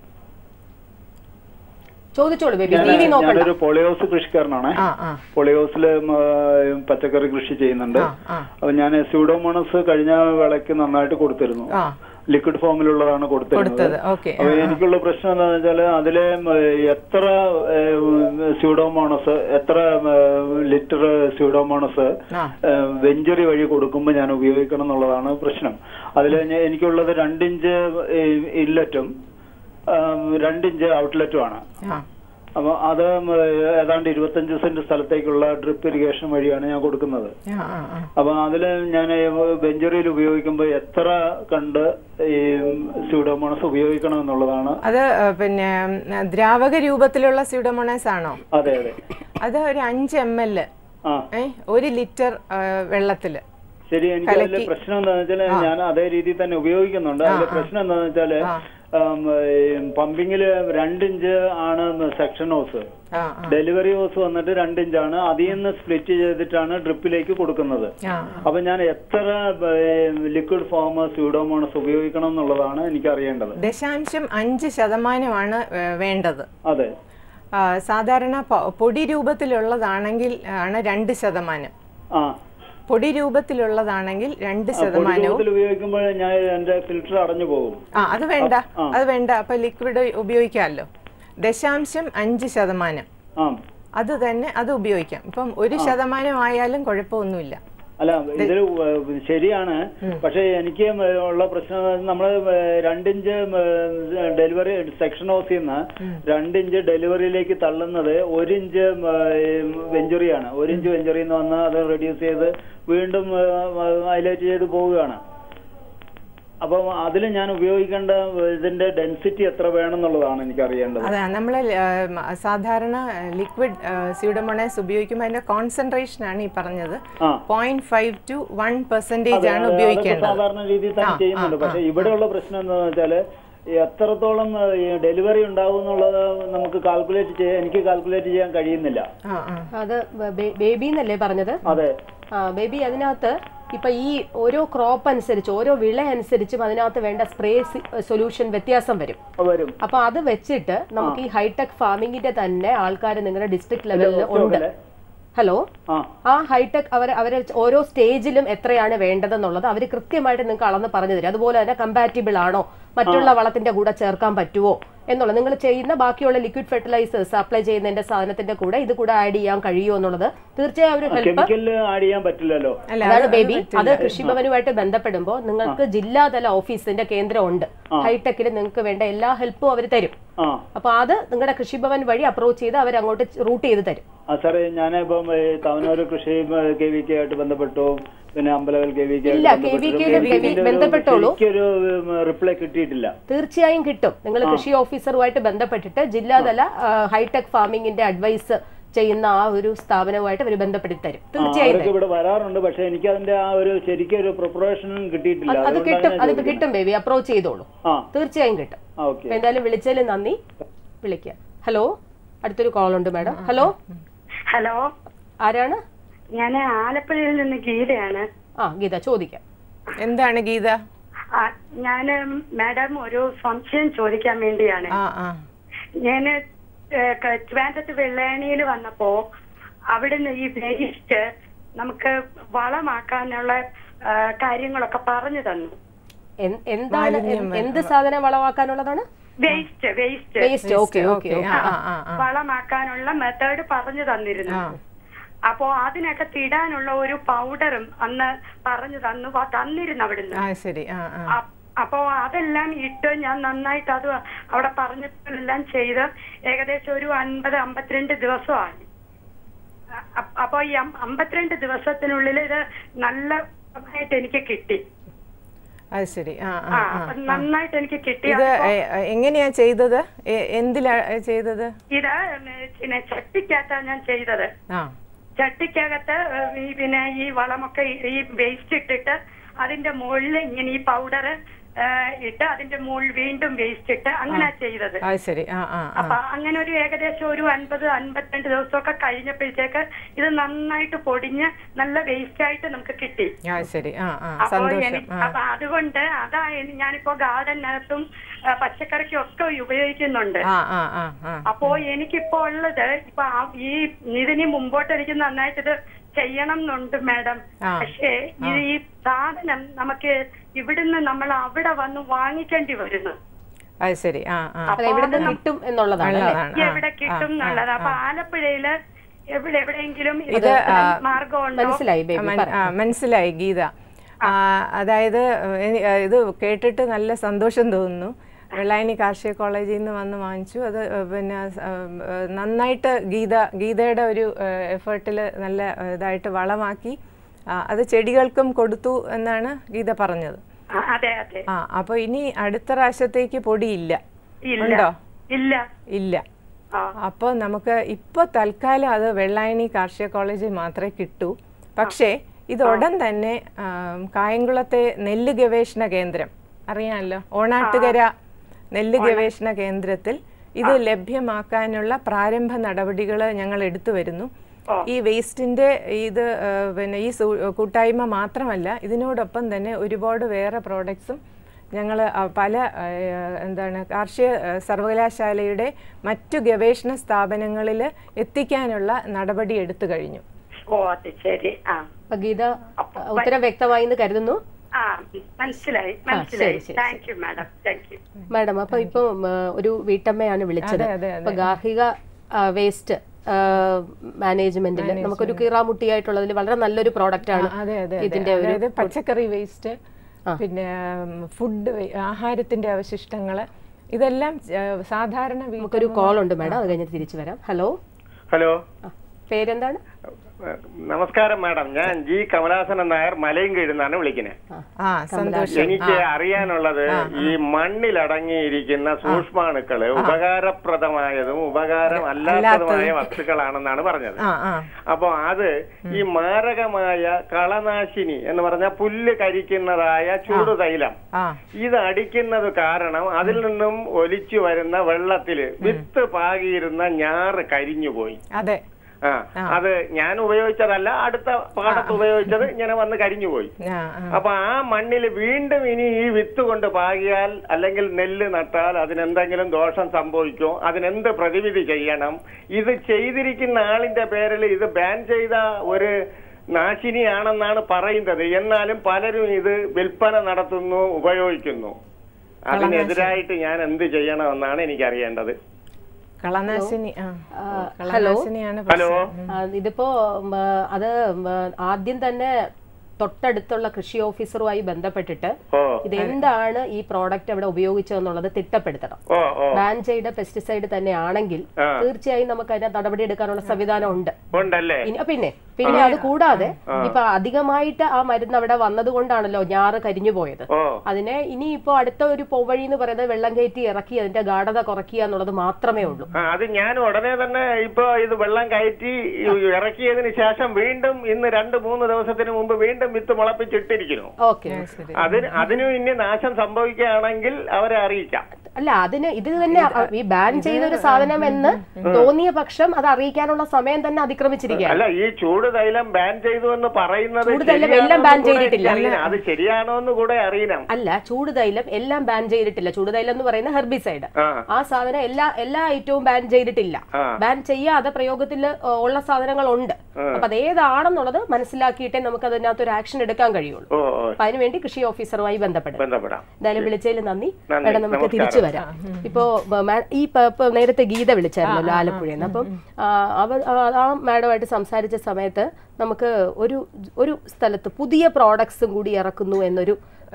ചോദിച്ചോളൂ ബേബി ഞാൻ- ടി വി നോക്കണ്ട ഞാനൊരു പൊളിയോസ് കൃഷിക്കാരനാണ് ആ ആ പൊളിയോസില് ഉം, പച്ചക്കറി കൃഷി ചെയ്യുന്നുണ്ട് ആ ആ അപ്പൊ ഞാൻ സ്യൂഡോമോണസ് കഴിഞ്ഞ വിളക്ക് നന്നായിട്ട് കൊടുത്തിരുന്നു ആ ലിക്വിഡ് ഫോമിലുള്ളതാണ് കൊടുത്തിരുന്നത് കൊടുത്തത് ഓക്കെ അപ്പൊ എനിക്കുള്ള പ്രശ്നം എന്താണെന്ന് വെച്ചാല് അതിലെ ഉം, എത്ര സ്യൂഡോമോണസ് എത്ര ലിറ്റർ സ്യൂഡോമോണസ് ആ വെഞ്ചറി വഴി കൊടുക്കുമ്പോൾ ഞാൻ ഉപയോഗിക്കണം എന്നുള്ളതാണ് പ്രശ്നം അതിൽ എനിക്കുള്ളത് രണ്ടിഞ്ച് ഇല്ലറ്റും രണ്ടിഞ്ച് ഔട്ട്ലെറ്റുമാണ് ആ അപ്പൊ അത് ഉം, ഏതാണ്ട് ഇരുപത്തഞ്ച് സെന്റ് സ്ഥലത്തേക്കുള്ള ഡ്രിപ്പ് ഇറിഗേഷൻ വഴിയാണ് ഞാൻ കൊടുക്കുന്നത് ആ ആ ആ അപ്പൊ അതില് ഞാൻ വെഞ്ചറിയിൽ ഉപയോഗിക്കുമ്പോൾ എത്ര കണ്ട് ഈ സ്യൂഡോമോണസ് ഉപയോഗിക്കണം എന്നുള്ളതാണ് അത് ആ, പിന്നെ ഉം, ദ്രാവക രൂപത്തിലുള്ള സ്യൂഡോമോണാസ് ആണോ അതെ അതെ അത് ഒരു അഞ്ച് എം എൽ ആ ഒരു ലിറ്റർ ആ, വെള്ളത്തില് ശരി എനിക്ക് അതിലെ പ്രശ്നം എന്താണെന്ന് വെച്ചാല് ഞാൻ അതേ രീതിയിൽ തന്നെ ഉപയോഗിക്കുന്നുണ്ട് അതിലെ പ്രശ്നം എന്താണെന്ന് വെച്ചാല് പമ്പിങ്ങില് രണ്ടിഞ്ച് ആണ് സെക്ഷൻ ഹോസ് ആ ഡെലിവറി ഹോസ് വന്നിട്ട് രണ്ടിഞ്ചാണ് അതിൽ നിന്ന് സ്പ്ലിറ്റ് ചെയ്തിട്ടാണ് ഡ്രിപ്പിലേക്ക് കൊടുക്കുന്നത് ആ അപ്പൊ ഞാൻ എത്ര ലിക്വിഡ് ഫോം സ്യൂഡോമോണസ് ഉപയോഗിക്കണം എന്നുള്ളതാണ് എനിക്ക് അറിയേണ്ടത് ദശാംശം അഞ്ച് ശതമാനമാണ് വേ- വേണ്ടത് അതെ ആ, സാധാരണ പ- പൊടി രൂപത്തിലുള്ളതാണെങ്കിൽ ആണ് രണ്ട് ശതമാനം ആ പൊടി രൂപത്തിലുള്ളതാണെങ്കിൽ രണ്ട് ശതമാനവും രൂപത്തിൽ ഉപയോഗിക്കുമ്പോൾ ഞാൻ എന്റെ ഫിൽറ്റർ അടഞ്ഞു പോകും ആ അത് വേണ്ട അത് വേണ്ട അപ്പൊ ലിക്വിഡ് ഉപയോഗിക്കാമല്ലോ ദശാംശം അഞ്ച് ശതമാനം ആ അത് തന്നെ അത് ഉപയോഗിക്കാം ഇപ്പം ഒരു ശതമാനം ആയാലും കുഴപ്പമൊന്നുമില്ല അല്ല ഇതിൽ ശരിയാണ് പക്ഷെ എനിക്ക് ഉള്ള പ്രശ്നം നമ്മൾ രണ്ടിഞ്ച് ഡെലിവറി സെക്ഷൻ ഹൗസിൽ നിന്ന് രണ്ടിഞ്ച് ഡെലിവറിയിലേക്ക് തള്ളുന്നത് ഒരിഞ്ച് വെഞ്ചുറിയാണ് ഒരിഞ്ച് വെഞ്ചുറിയിൽ നിന്ന് വന്ന് അത് റെഡ്യൂസ് ചെയ്ത് വീണ്ടും ഹൈലൈറ്റ് ചെയ്ത് പോവുകയാണ് അപ്പം അതിൽ ഞാൻ ഉപയോഗിക്കേണ്ട ഇതിന്റെ ഡെൻസിറ്റി എത്ര വേണം എന്നുള്ളതാണ് എനിക്ക് അറിയേണ്ടത് അതെ നമ്മൾ സാധാരണ ലിക്വിഡ് സ്യൂഡമോണൈസ് ഉപയോഗിക്കുമ്പോൾ അതിന്റെ കോൺസെൻട്രേഷൻ ആണ് ഈ പറഞ്ഞത് ആ point five two one percentage ആണ് അതൊക്കെ ഉപയോഗിക്കേണ്ടത് സാധാരണ രീതിയിൽ തന്നെ ചെയ്യുന്നുണ്ട് പക്ഷെ ഇവിടെയുള്ള പ്രശ്നം എന്താണെന്ന് വെച്ചാല് എത്രത്തോളം ഡെലിവറി ഉണ്ടാവും എന്നുള്ളത് നമുക്ക് കാൽക്കുലേറ്റ് ചെയ്യാൻ എനിക്ക് കാൽക്കുലേറ്റ് ചെയ്യാൻ കഴിയുന്നില്ല ആ ആ അത് ബേബി എന്നല്ലേ പറഞ്ഞത് അതെ ആ ബേബി അതിനകത്ത് ഇപ്പൊ ഈ ഓരോ ക്രോപ്പ് അനുസരിച്ച് ഓരോ വിള അനുസരിച്ചും അതിനകത്ത് വേണ്ട സ്പ്രേ സൊല്യൂഷൻ വ്യത്യാസം വരും അത് വരും അപ്പൊ അത് വെച്ചിട്ട് നമുക്ക് ഈ ഹൈടെക് ഫാമിങ്ങിന്റെ തന്നെ ആൾക്കാർ നിങ്ങളുടെ ഡിസ്ട്രിക്ട് ലെവലിൽ ഉണ്ട് ഹലോ ആ ആ ഹൈടെക് അവർ അവർ ഓരോ സ്റ്റേജിലും എത്രയാണ് വേണ്ടതെന്നുള്ളത് അവർ കൃത്യമായിട്ട് നിങ്ങൾക്ക് അളന്ന് പറഞ്ഞു തരും അതുപോലെ തന്നെ കമ്പാറ്റിബിൾ ആണോ മറ്റുള്ള വളത്തിന്റെ കൂടെ ചേർക്കാൻ പറ്റുമോ എന്നുള്ളത് നിങ്ങൾ ചെയ്യുന്ന ബാക്കിയുള്ള ലിക്വിഡ് ഫെർട്ടിലൈസേഴ്സ് അപ്ലൈ ചെയ്യുന്നതിന്റെ സാധനത്തിന്റെ കൂടെ ഇത് കൂടെ ആഡ് ചെയ്യാൻ കഴിയുമോ എന്നുള്ളത് തീർച്ചയായും ഒരു ഹെൽപ്പ് കെമിക്കലിൽ ആഡ് ചെയ്യാൻ പറ്റില്ലല്ലോ അല്ല അതാണ് ബേബി അത് കൃഷിഭവനുമായിട്ട് ബന്ധപ്പെടുമ്പോൾ നിങ്ങൾക്ക് ജില്ലാതല ഓഫീസിന്റെ കേന്ദ്രമുണ്ട് ഹൈടെക്കിൽ നിങ്ങൾക്ക് വേണ്ട എല്ലാ ഹെൽപ്പും അവർ തരും ആ അപ്പൊ അത് നിങ്ങളുടെ കൃഷിഭവൻ വഴി അപ്രോച്ച് ചെയ്ത് അവർ അങ്ങോട്ട് റൂട്ട് ചെയ്ത് തരും ആ സാറേ ഞാനിപ്പം ഈ തവനൂർ കൃഷി കെ വി കെ ആയിട്ട് ബന്ധപ്പെട്ടു പിന്നെ അമ്പലവൽ കെ വി കെ ഇല്ല, KVK യിലും KV ബന്ധപ്പെട്ടോളൂ. എനിക്കൊരു റിപ്ലൈ കിട്ടിയിട്ടില്ല തീർച്ചയായും കിട്ടും നിങ്ങൾ കൃഷി ഓഫീസറുമായിട്ട് ബന്ധപ്പെട്ടിട്ട് ജില്ലാതല ആ, ഹൈടെക് ഫാമിങ്ങിന്റെ അഡ്വൈസ് ചെയ്യുന്ന ആ ഒരു സ്ഥാപനവുമായിട്ട് അവർ ബന്ധപ്പെടുത്തി തരും ആ, തീർച്ചയായും അവരൊക്കെ ഇവിടെ വരാറുണ്ട് പക്ഷെ എനിക്ക് അതിന്റെ ആ ഒരു ശരിക്കും ഒരു പ്രിപ്പറേഷനും കിട്ടിയിട്ടില്ല അത് അതുകൊണ്ടാണ് കിട്ടും ഞാൻ അത് ചോദിക്കുന്നത്. കിട്ടും ബേബി അപ്രോച്ച് ചെയ്തോളൂ ആ തീർച്ചയായും കിട്ടും ആ ഓക്കെ അപ്പൊ എന്തായാലും വിളിച്ചതിൽ നന്ദി വിളിക്കുക ഹലോ അടുത്തൊരു കോൾ ഉണ്ട് മാഡം ഹലോ ഹലോ ആരാണ് ഞാൻ ആലപ്പുഴയിൽ നിന്ന് ഗീതയാണ് ആ ഗീത ചോദിക്കാം എന്താണ് ഗീത ഞാൻ മാഡം ഒരു സംശയം ചോദിക്കാൻ വേണ്ടിയാണ് ആ ആ ഞാൻ ട്രിവാൻഡ്രത്ത് വെള്ളാണിയിൽ വന്നപ്പോ അവിടുന്ന് ഈ വേസ്റ്റ് നമുക്ക് വളമാക്കാനുള്ള ആ, കാര്യങ്ങളൊക്കെ പറഞ്ഞു തന്നു എൻ- എന്താണ് എൻ- എന്ത് സാധനം വളമാക്കാനുള്ളതാണ് waste waste waste okay okay okay ആ ആ ആ ആ വളമാക്കാനുള്ള മെത്തേഡ് പറഞ്ഞു തന്നിരുന്നു ആ. അപ്പോ അതിനകത്ത് ഇടാനുള്ള ഒരു പൗഡറും അന്ന് പറഞ്ഞു തന്നു വ- തന്നിരുന്നു അവിടുന്ന് ആ ശരി ആ ആ അ- അപ്പോ അതെല്ലാം ഇട്ട് ഞാൻ നന്നായിട്ട് അത് അവിടെ പറഞ്ഞിട്ടെല്ലാം ചെയ്ത് ഏകദേശം ഒരു അൻപത് അമ്പത്തിരണ്ട് ദിവസമായി അ- അപ്പൊ ഈ അം- അമ്പത്തിരണ്ട് ദിവസത്തിനുള്ളിൽ ഇത് നല്ലതായിട്ട് എനിക്ക് കിട്ടി അത് ശരി ആ ആ ആ ആ അപ്പൊ നന്നായിട്ട് എനിക്ക് കിട്ടി ഇത് അതിപ്പോ എ- എ- എങ്ങനെയാ ചെയ്തത് എ- എന്തിലാ ചെയ്തത് ഇത് പിന്നെ ചട്ടിക്കകത്താ ഞാൻ ചെയ്തത് ആ ചട്ടിക്കകത്ത് ഈ പിന്നെ ഈ വളമൊക്കെ ഈ- ഈ വേസ്റ്റ് ഇട്ടിട്ട് അതിന്റെ മുകളിൽ ഇങ്ങനെ ഈ പൗഡർ ഇട്ട് അതിന്റെ മുകളിൽ വീണ്ടും വേസ്റ്റ് ഇട്ട് അങ്ങനെ ചെയ്തത് അത് ശരി ആ ആ ആ അപ്പൊ അങ്ങനെ ഒരു ഏകദേശം ഒരു അൻപത് അൻപത്തിരണ്ട് ദിവസമൊക്കെ കഴിഞ്ഞപ്പോഴത്തേക്ക് ഇത് നന്നായിട്ട് പൊടിഞ്ഞ് നല്ല വേസ്റ്റ് ആയിട്ട് നമുക്ക് കിട്ടി ആ ശരി ആ ആ അപ്പൊ സന്തോഷം എനിക്ക് ആ അപ്പൊ അതുകൊണ്ട് അതാ എനി- ഞാനിപ്പോ ഗാർഡനകത്തും ആ, പച്ചക്കറിക്കും ഒക്കെ ഉപയോഗിക്കുന്നുണ്ട് ആ ആ ആ ആ അപ്പോ എനിക്കിപ്പോ ഉള്ളത് ഇപ്പൊ ആ- ഈ ഇതിന് മുമ്പോട്ട് എനിക്ക് നന്നായിട്ട് ഇത് ചെയ്യണം എന്നുണ്ട് മാഡം ആ. പക്ഷേ ഇത് ഈ സാധനം നമുക്ക് ഇവിടുന്ന് നമ്മൾ അവിടെ വന്ന് വാങ്ങിക്കേണ്ടി വരുന്നു അത് ശരി ആ ആ അല്ല എവിടെ നിന്ന് കിട്ടും എന്നുള്ളതാണ് അല്ലേ? നല്ലതാണ് ആ, എവിടെ കിട്ടും എന്നുള്ളത് അപ്പൊ ആലപ്പുഴയില് എവിടെ എവിടെയെങ്കിലും ഇത്, ഇത് ആ, മാർഗമുണ്ടോ മനസ്സിലായി ആ, ബേബി മൻ- ആ, മനസ്സിലായി ഗീത ആ, അതായത് എനി- ആ, ഇത് കേട്ടിട്ട് നല്ല സന്തോഷം തോന്നുന്നു വെള്ളായണി കാർഷിക കോളേജിൽ നിന്ന് വന്ന് വാങ്ങിച്ചു അത് ആ, പിന്നെ ആ, ആ, നന്നായിട്ട് ഗീത ഗീതയുടെ ഒരു എഫേർട്ടിൽ നല്ല ആ, ഇതായിട്ട് വളമാക്കി ആ, അത് ചെടികൾക്കും കൊടുത്തു എന്നാണ് ഗീത പറഞ്ഞത് ആ, അതെ അതെ ആ അപ്പോൾ ഇനി അടുത്ത പ്രാവശ്യത്തേക്ക് പൊടിയില്ല ഇല്ല ഉണ്ടോ ഇല്ല ഇല്ല ആ അപ്പോൾ നമുക്ക് ഇപ്പോൾ തൽക്കാലം അത് വെള്ളായണി കാർഷിക കോളേജിൽ മാത്രമേ കിട്ടൂ പക്ഷേ ഇത് ഉടൻ തന്നെ ആം, കായംകുളത്തെ നെല്ല് ഗവേഷണ കേന്ദ്രം അറിയാമല്ലോ ഓണാട്ടുകര നെല്ല് ഗവേഷണ കേന്ദ്രത്തിൽ ഇത് ലഭ്യമാക്കാനുള്ള പ്രാരംഭ നടപടികൾ ഞങ്ങൾ എടുത്തു വരുന്നു ഈ വേസ്റ്റിന്റെ ഇത് ആ, പിന്നെ ഈ സു- കൂട്ടായ്മ മാത്രമല്ല ഇതിനോടൊപ്പം തന്നെ ഒരുപാട് വേറെ പ്രോഡക്ട്സും ഞങ്ങൾ പല ആ, എന്താണ് കാർഷിക ആ, സർവകലാശാലയുടെ മറ്റു ഗവേഷണ സ്ഥാപനങ്ങളിൽ എത്തിക്കാനുള്ള നടപടി എടുത്തു കഴിഞ്ഞു ഓ അത് ശരി ആ അപ്പൊ ഗീത ഉത്തരം വ്യക്തമായി എന്ന് കരുതുന്നു ആ മനസ്സിലായി മനസ്സിലായി ശരി, ശരി, thank you madam thank you madam അപ്പൊ ഇപ്പൊ ഒരു വീട്ടമ്മയാണ് വിളിച്ചത് അതെ, അതെ, അപ്പൊ ഗാർഹിക വേസ്റ്റ് മാനേജ്മെന്റിൽ നമുക്കൊരു കീറാമുട്ടിയായിട്ടുള്ളതിൽ വളരെ നല്ലൊരു പ്രോഡക്റ്റ് ആണ് അതെ അതെ അതെ. ഇതിന്റെ ഒരു അതായത് പച്ചക്കറി വേസ്റ്റ് പിന്നെ ഫുഡ് ആഹാരത്തിന്റെ അവശിഷ്ടങ്ങൾ ഇതെല്ലാം ആ, സാധാരണ വീ- നമുക്കൊരു കോൾ ഉണ്ട് മാഡം അത് കഴിഞ്ഞ് തിരിച്ചു വരാം ഹലോ ഹലോ ആ, പേരെന്താണ് നമസ്കാരം മാഡം ഞാൻ ജി കമലാസനൻ നായർ മലയും കീഴുന്നാണ് വിളിക്കുന്നത് ആ സന്തോഷം എനിക്ക് അറിയാനുള്ളത് ഈ മണ്ണിലടങ്ങിയിരിക്കുന്ന സൂക്ഷ്മാണുക്കള് ഉപകാരപ്രദമായതും ഉപകാരം അല്ലാത്തതുമായ വസ്തുക്കളാണെന്നാണ് പറഞ്ഞത് ആ ആ അപ്പൊ അത് ഈ മാരകമായ കളനാശിനി എന്ന് പറഞ്ഞ പുല്ല് കരിക്കുന്നതായ ചൂടുതൈലം ആ ഇത് അടിക്കുന്നത് കാരണം അതിൽ നിന്നും ഒലിച്ചു വരുന്ന വെള്ളത്തില് വിത്ത് പാകിയിരുന്ന ഞാറ് കരിഞ്ഞുപോയി അതെ ആ അത് ഞാൻ ഉപയോഗിച്ചതല്ല അടുത്ത പാടത്ത് ഉപയോഗിച്ചത് ഇങ്ങനെ വന്ന് കരിഞ്ഞുപോയി ആ ആ അപ്പൊ ആ മണ്ണിൽ വീണ്ടും ഇനി ഈ വിത്ത് കൊണ്ട് പാകിയാൽ അല്ലെങ്കിൽ നെല്ല് നട്ടാൽ അതിനെന്തെങ്കിലും ദോഷം സംഭവിക്കുമോ അതിനെന്ത് പ്രതിവിധി ചെയ്യണം ഇത് ചെയ്തിരിക്കുന്ന ആളിന്റെ പേരിൽ ഇത് ബാൻ ചെയ്ത ഒരു നാശിനിയാണെന്നാണ് പറയുന്നത് എന്നാലും പലരും ഇത് വിൽപ്പന നടത്തുന്നു ഉപയോഗിക്കുന്നു അതിനെതിരായിട്ട് ഞാൻ എന്ത് ചെയ്യണമെന്നാണ് എനിക്കറിയേണ്ടത് കളനാശിനി ആ ആ, കളനാശിനിയാണ് ഹലോ ആ, ഇതിപ്പോ ഉം, ആ, അത് ഉം, ആ, ആദ്യം തന്നെ തൊട്ടടുത്തുള്ള കൃഷി ഓഫീസറുമായി ബന്ധപ്പെട്ടിട്ട് ഓ ഇത് എന്താണ് ഈ പ്രോഡക്റ്റ് അവിടെ ഉപയോഗിച്ചതെന്നുള്ളത് തിട്ടപ്പെടുത്തണം ഓ ഓ ബാൻ ചെയ്ത പെസ്റ്റിസൈഡ് തന്നെ ആണെങ്കിൽ ആ. തീർച്ചയായും നമുക്ക് അതിനെ നടപടി എടുക്കാനുള്ള സംവിധാനം ഉണ്ട് ഉണ്ടല്ലേ ഇനി- പിന്നെ പിന്നെ അത് കൂടാതെ ഇപ്പൊ അധികമായിട്ട് ആ മരുന്ന് അവിടെ വന്നത് കൊണ്ടാണല്ലോ ഞാറ് കരിഞ്ഞു പോയത് ഓ അതിനെ ഇനി ഇപ്പൊ അടുത്ത ഒരു പോവഴി എന്ന് പറയുന്നത് വെള്ളം കയറ്റി ഇറക്കി അതിന്റെ ഗാഠത കുറയ്ക്കുക എന്നുള്ളത് മാത്രമേ ഉള്ളൂ ആ അത് ഞാൻ ഉടനെ തന്നെ ഇപ്പൊ ഇത് വെള്ളം കയറ്റി ഇറക്കിയതിന് ശേഷം വീണ്ടും ഇന്ന് രണ്ട് മൂന്ന് ദിവസത്തിന് മുമ്പ് വീണ്ടും വിത്ത് മുളപ്പിച്ചിട്ടിരിക്കുന്നു ഓക്കെ ശരി അതിന് അതിനും ഇനി നാശം സംഭവിക്കുകയാണെങ്കിൽ അവരെ അറിയിക്കാം അല്ല അതിന് ഇത് തന്നെ അ- ഈ ബാൻ ചെയ്ത ഒരു സാധനം എന്ന് തോന്നിയ പക്ഷം അത് അറിയിക്കാനുള്ള സമയം തന്നെ അതിക്രമിച്ചിരിക്കുകയാണ് അല്ല ഈ ചൂട് തൈലം ബാൻ ചെയ്തു എന്ന് പറയുന്നത് ചൂട് തൈലം ശരിയാണോ എല്ലാം എന്ന് ban കൂടെ ചെയ്തിട്ടില്ല. അറിയണം. അത് ശരിയാണോ എന്ന് കൂടെ അറിയണം അല്ല ചൂടുതൈലം എല്ലാം ബാൻ ചെയ്തിട്ടില്ല ചൂടുതൈലം എന്ന് പറയുന്ന ഹെർബിസൈഡ് ആ ആ സാധനം എല്ലാ എല്ലാ ഐറ്റവും ബാൻ ചെയ്തിട്ടില്ല ആ. ബാൻ ചെയ്യാതെ പ്രയോഗത്തിൽ ഉള്ള സാധനങ്ങളുണ്ട് അപ്പൊ അത് ഏതാണെന്നുള്ളത് മനസ്സിലാക്കിയിട്ടേ നമുക്ക് അതിനകത്ത് ഒരു ആക്ഷൻ എടുക്കാൻ കഴിയുള്ളൂ ഓ ഓ അപ്പൊ അതിനുവേണ്ടി കൃഷി ഓഫീസറുമായി ബന്ധപ്പെടും ബന്ധപ്പെടാം എന്തായാലും വിളിച്ചതിൽ നന്ദി നന്ദി. മേഡം നമുക്ക് നമസ്കാരം. തിരിച്ചു വരാം ഇപ്പോ ബ- മാ- ഈ പ- ഇപ്പൊ നേരത്തെ ഗീത വിളിച്ചായിരുന്നല്ലോ ആലപ്പുഴയിൽ നിന്ന് അപ്പം ആ, അവർ ആ- ആ മാഡമായിട്ട് സംസാരിച്ച സമയത്ത് നമുക്ക് ഒരു ഒരു സ്ഥലത്ത് പുതിയ പ്രോഡക്ട്സും കൂടി ഇറക്കുന്നു എന്നൊരു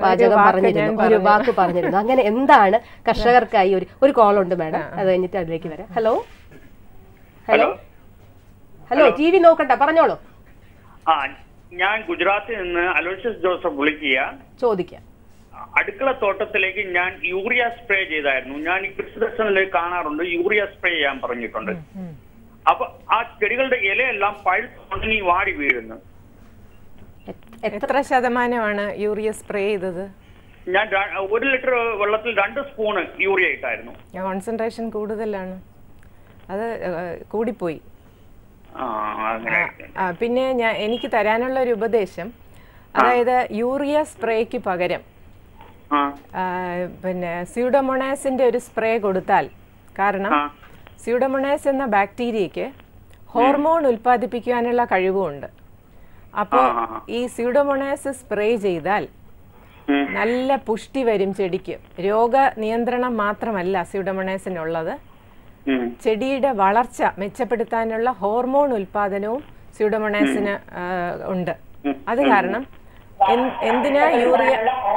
വാചകം വാക്ക് പറഞ്ഞിരുന്നു ഞാൻ ഒരു പറഞ്ഞു. വാക്ക് പറഞ്ഞിരുന്നു അങ്ങനെ എന്താണ് കർഷകർക്കായി ഒരു ഒരു കോൾ ഉണ്ട് മാഡം അത് കഴിഞ്ഞിട്ട് അതിലേക്ക് വരാം hello hello hello T V നോക്കട്ടെ പറഞ്ഞോളൂ ആ ഞാൻ ഗുജറാത്തിൽ നിന്ന് അലോഷ്യസ് ജോസഫ് വിളിക്കുക ചോദിക്കാം അടുക്കള തോട്ടത്തിലേക്ക് ഞാൻ യൂറിയ സ്പ്രേ ചെയ്തായിരുന്നു ഞാൻ ഈ കൃഷിദർശനിൽ കാണാറുണ്ട് യൂറിയ സ്പ്രേ ചെയ്യാൻ പറഞ്ഞിട്ടുണ്ട് അപ്പൊ ആ ചെടികളുടെ ഇലയെല്ലാം പഴുത്ത് ഉണങ്ങി വാടി വീഴുന്നു എ- എത്ര എത്ര ശതമാനമാണ് യൂറിയ സ്പ്രേ ചെയ്തത് ഞാൻ ര- ഒരു ലിറ്റർ വെള്ളത്തിൽ രണ്ട് സ്പൂണ് യൂറിയ ഇട്ടായിരുന്നു കോൺസെൻട്രേഷൻ കൂടുതലാണ് അത് ഏഹ്, കൂടിപ്പോയി ആ അങ്ങനെ ആ, പിന്നെ ഞാൻ എനിക്ക് തരാനുള്ള ഒരു ഉപദേശം അതായത് യൂറിയ സ്പ്രേക്ക് പകരം ആ ആ, പിന്നെ സ്യൂഡോമൊണാസിന്റെ ഒരു സ്പ്രേ കൊടുത്താൽ കാരണം ആ. സ്യൂഡോമൊണാസ് എന്ന ബാക്ടീരിയയ്ക്ക് ഹോർമോൺ ഉൽപ്പാദിപ്പിക്കാനുള്ള കഴിവുമുണ്ട് അപ്പോൾ ആ, ആ, ആ. ഈ സ്യൂഡോമൊണാസ് സ്പ്രേ ചെയ്താൽ ഉം. നല്ല പുഷ്ടി വരും ചെടിക്ക് രോഗ നിയന്ത്രണം മാത്രമല്ല സ്യൂഡോമൊണാസിനുള്ളത് ഉം. ചെടിയുടെ വളർച്ച മെച്ചപ്പെടുത്താനുള്ള ഹോർമോൺ ഉൽപാദനവും സ്യൂഡോമൊണാസിന് ആ, ഉണ്ട് അത് കാരണം എൻ- എന്തിനാ യൂറിയ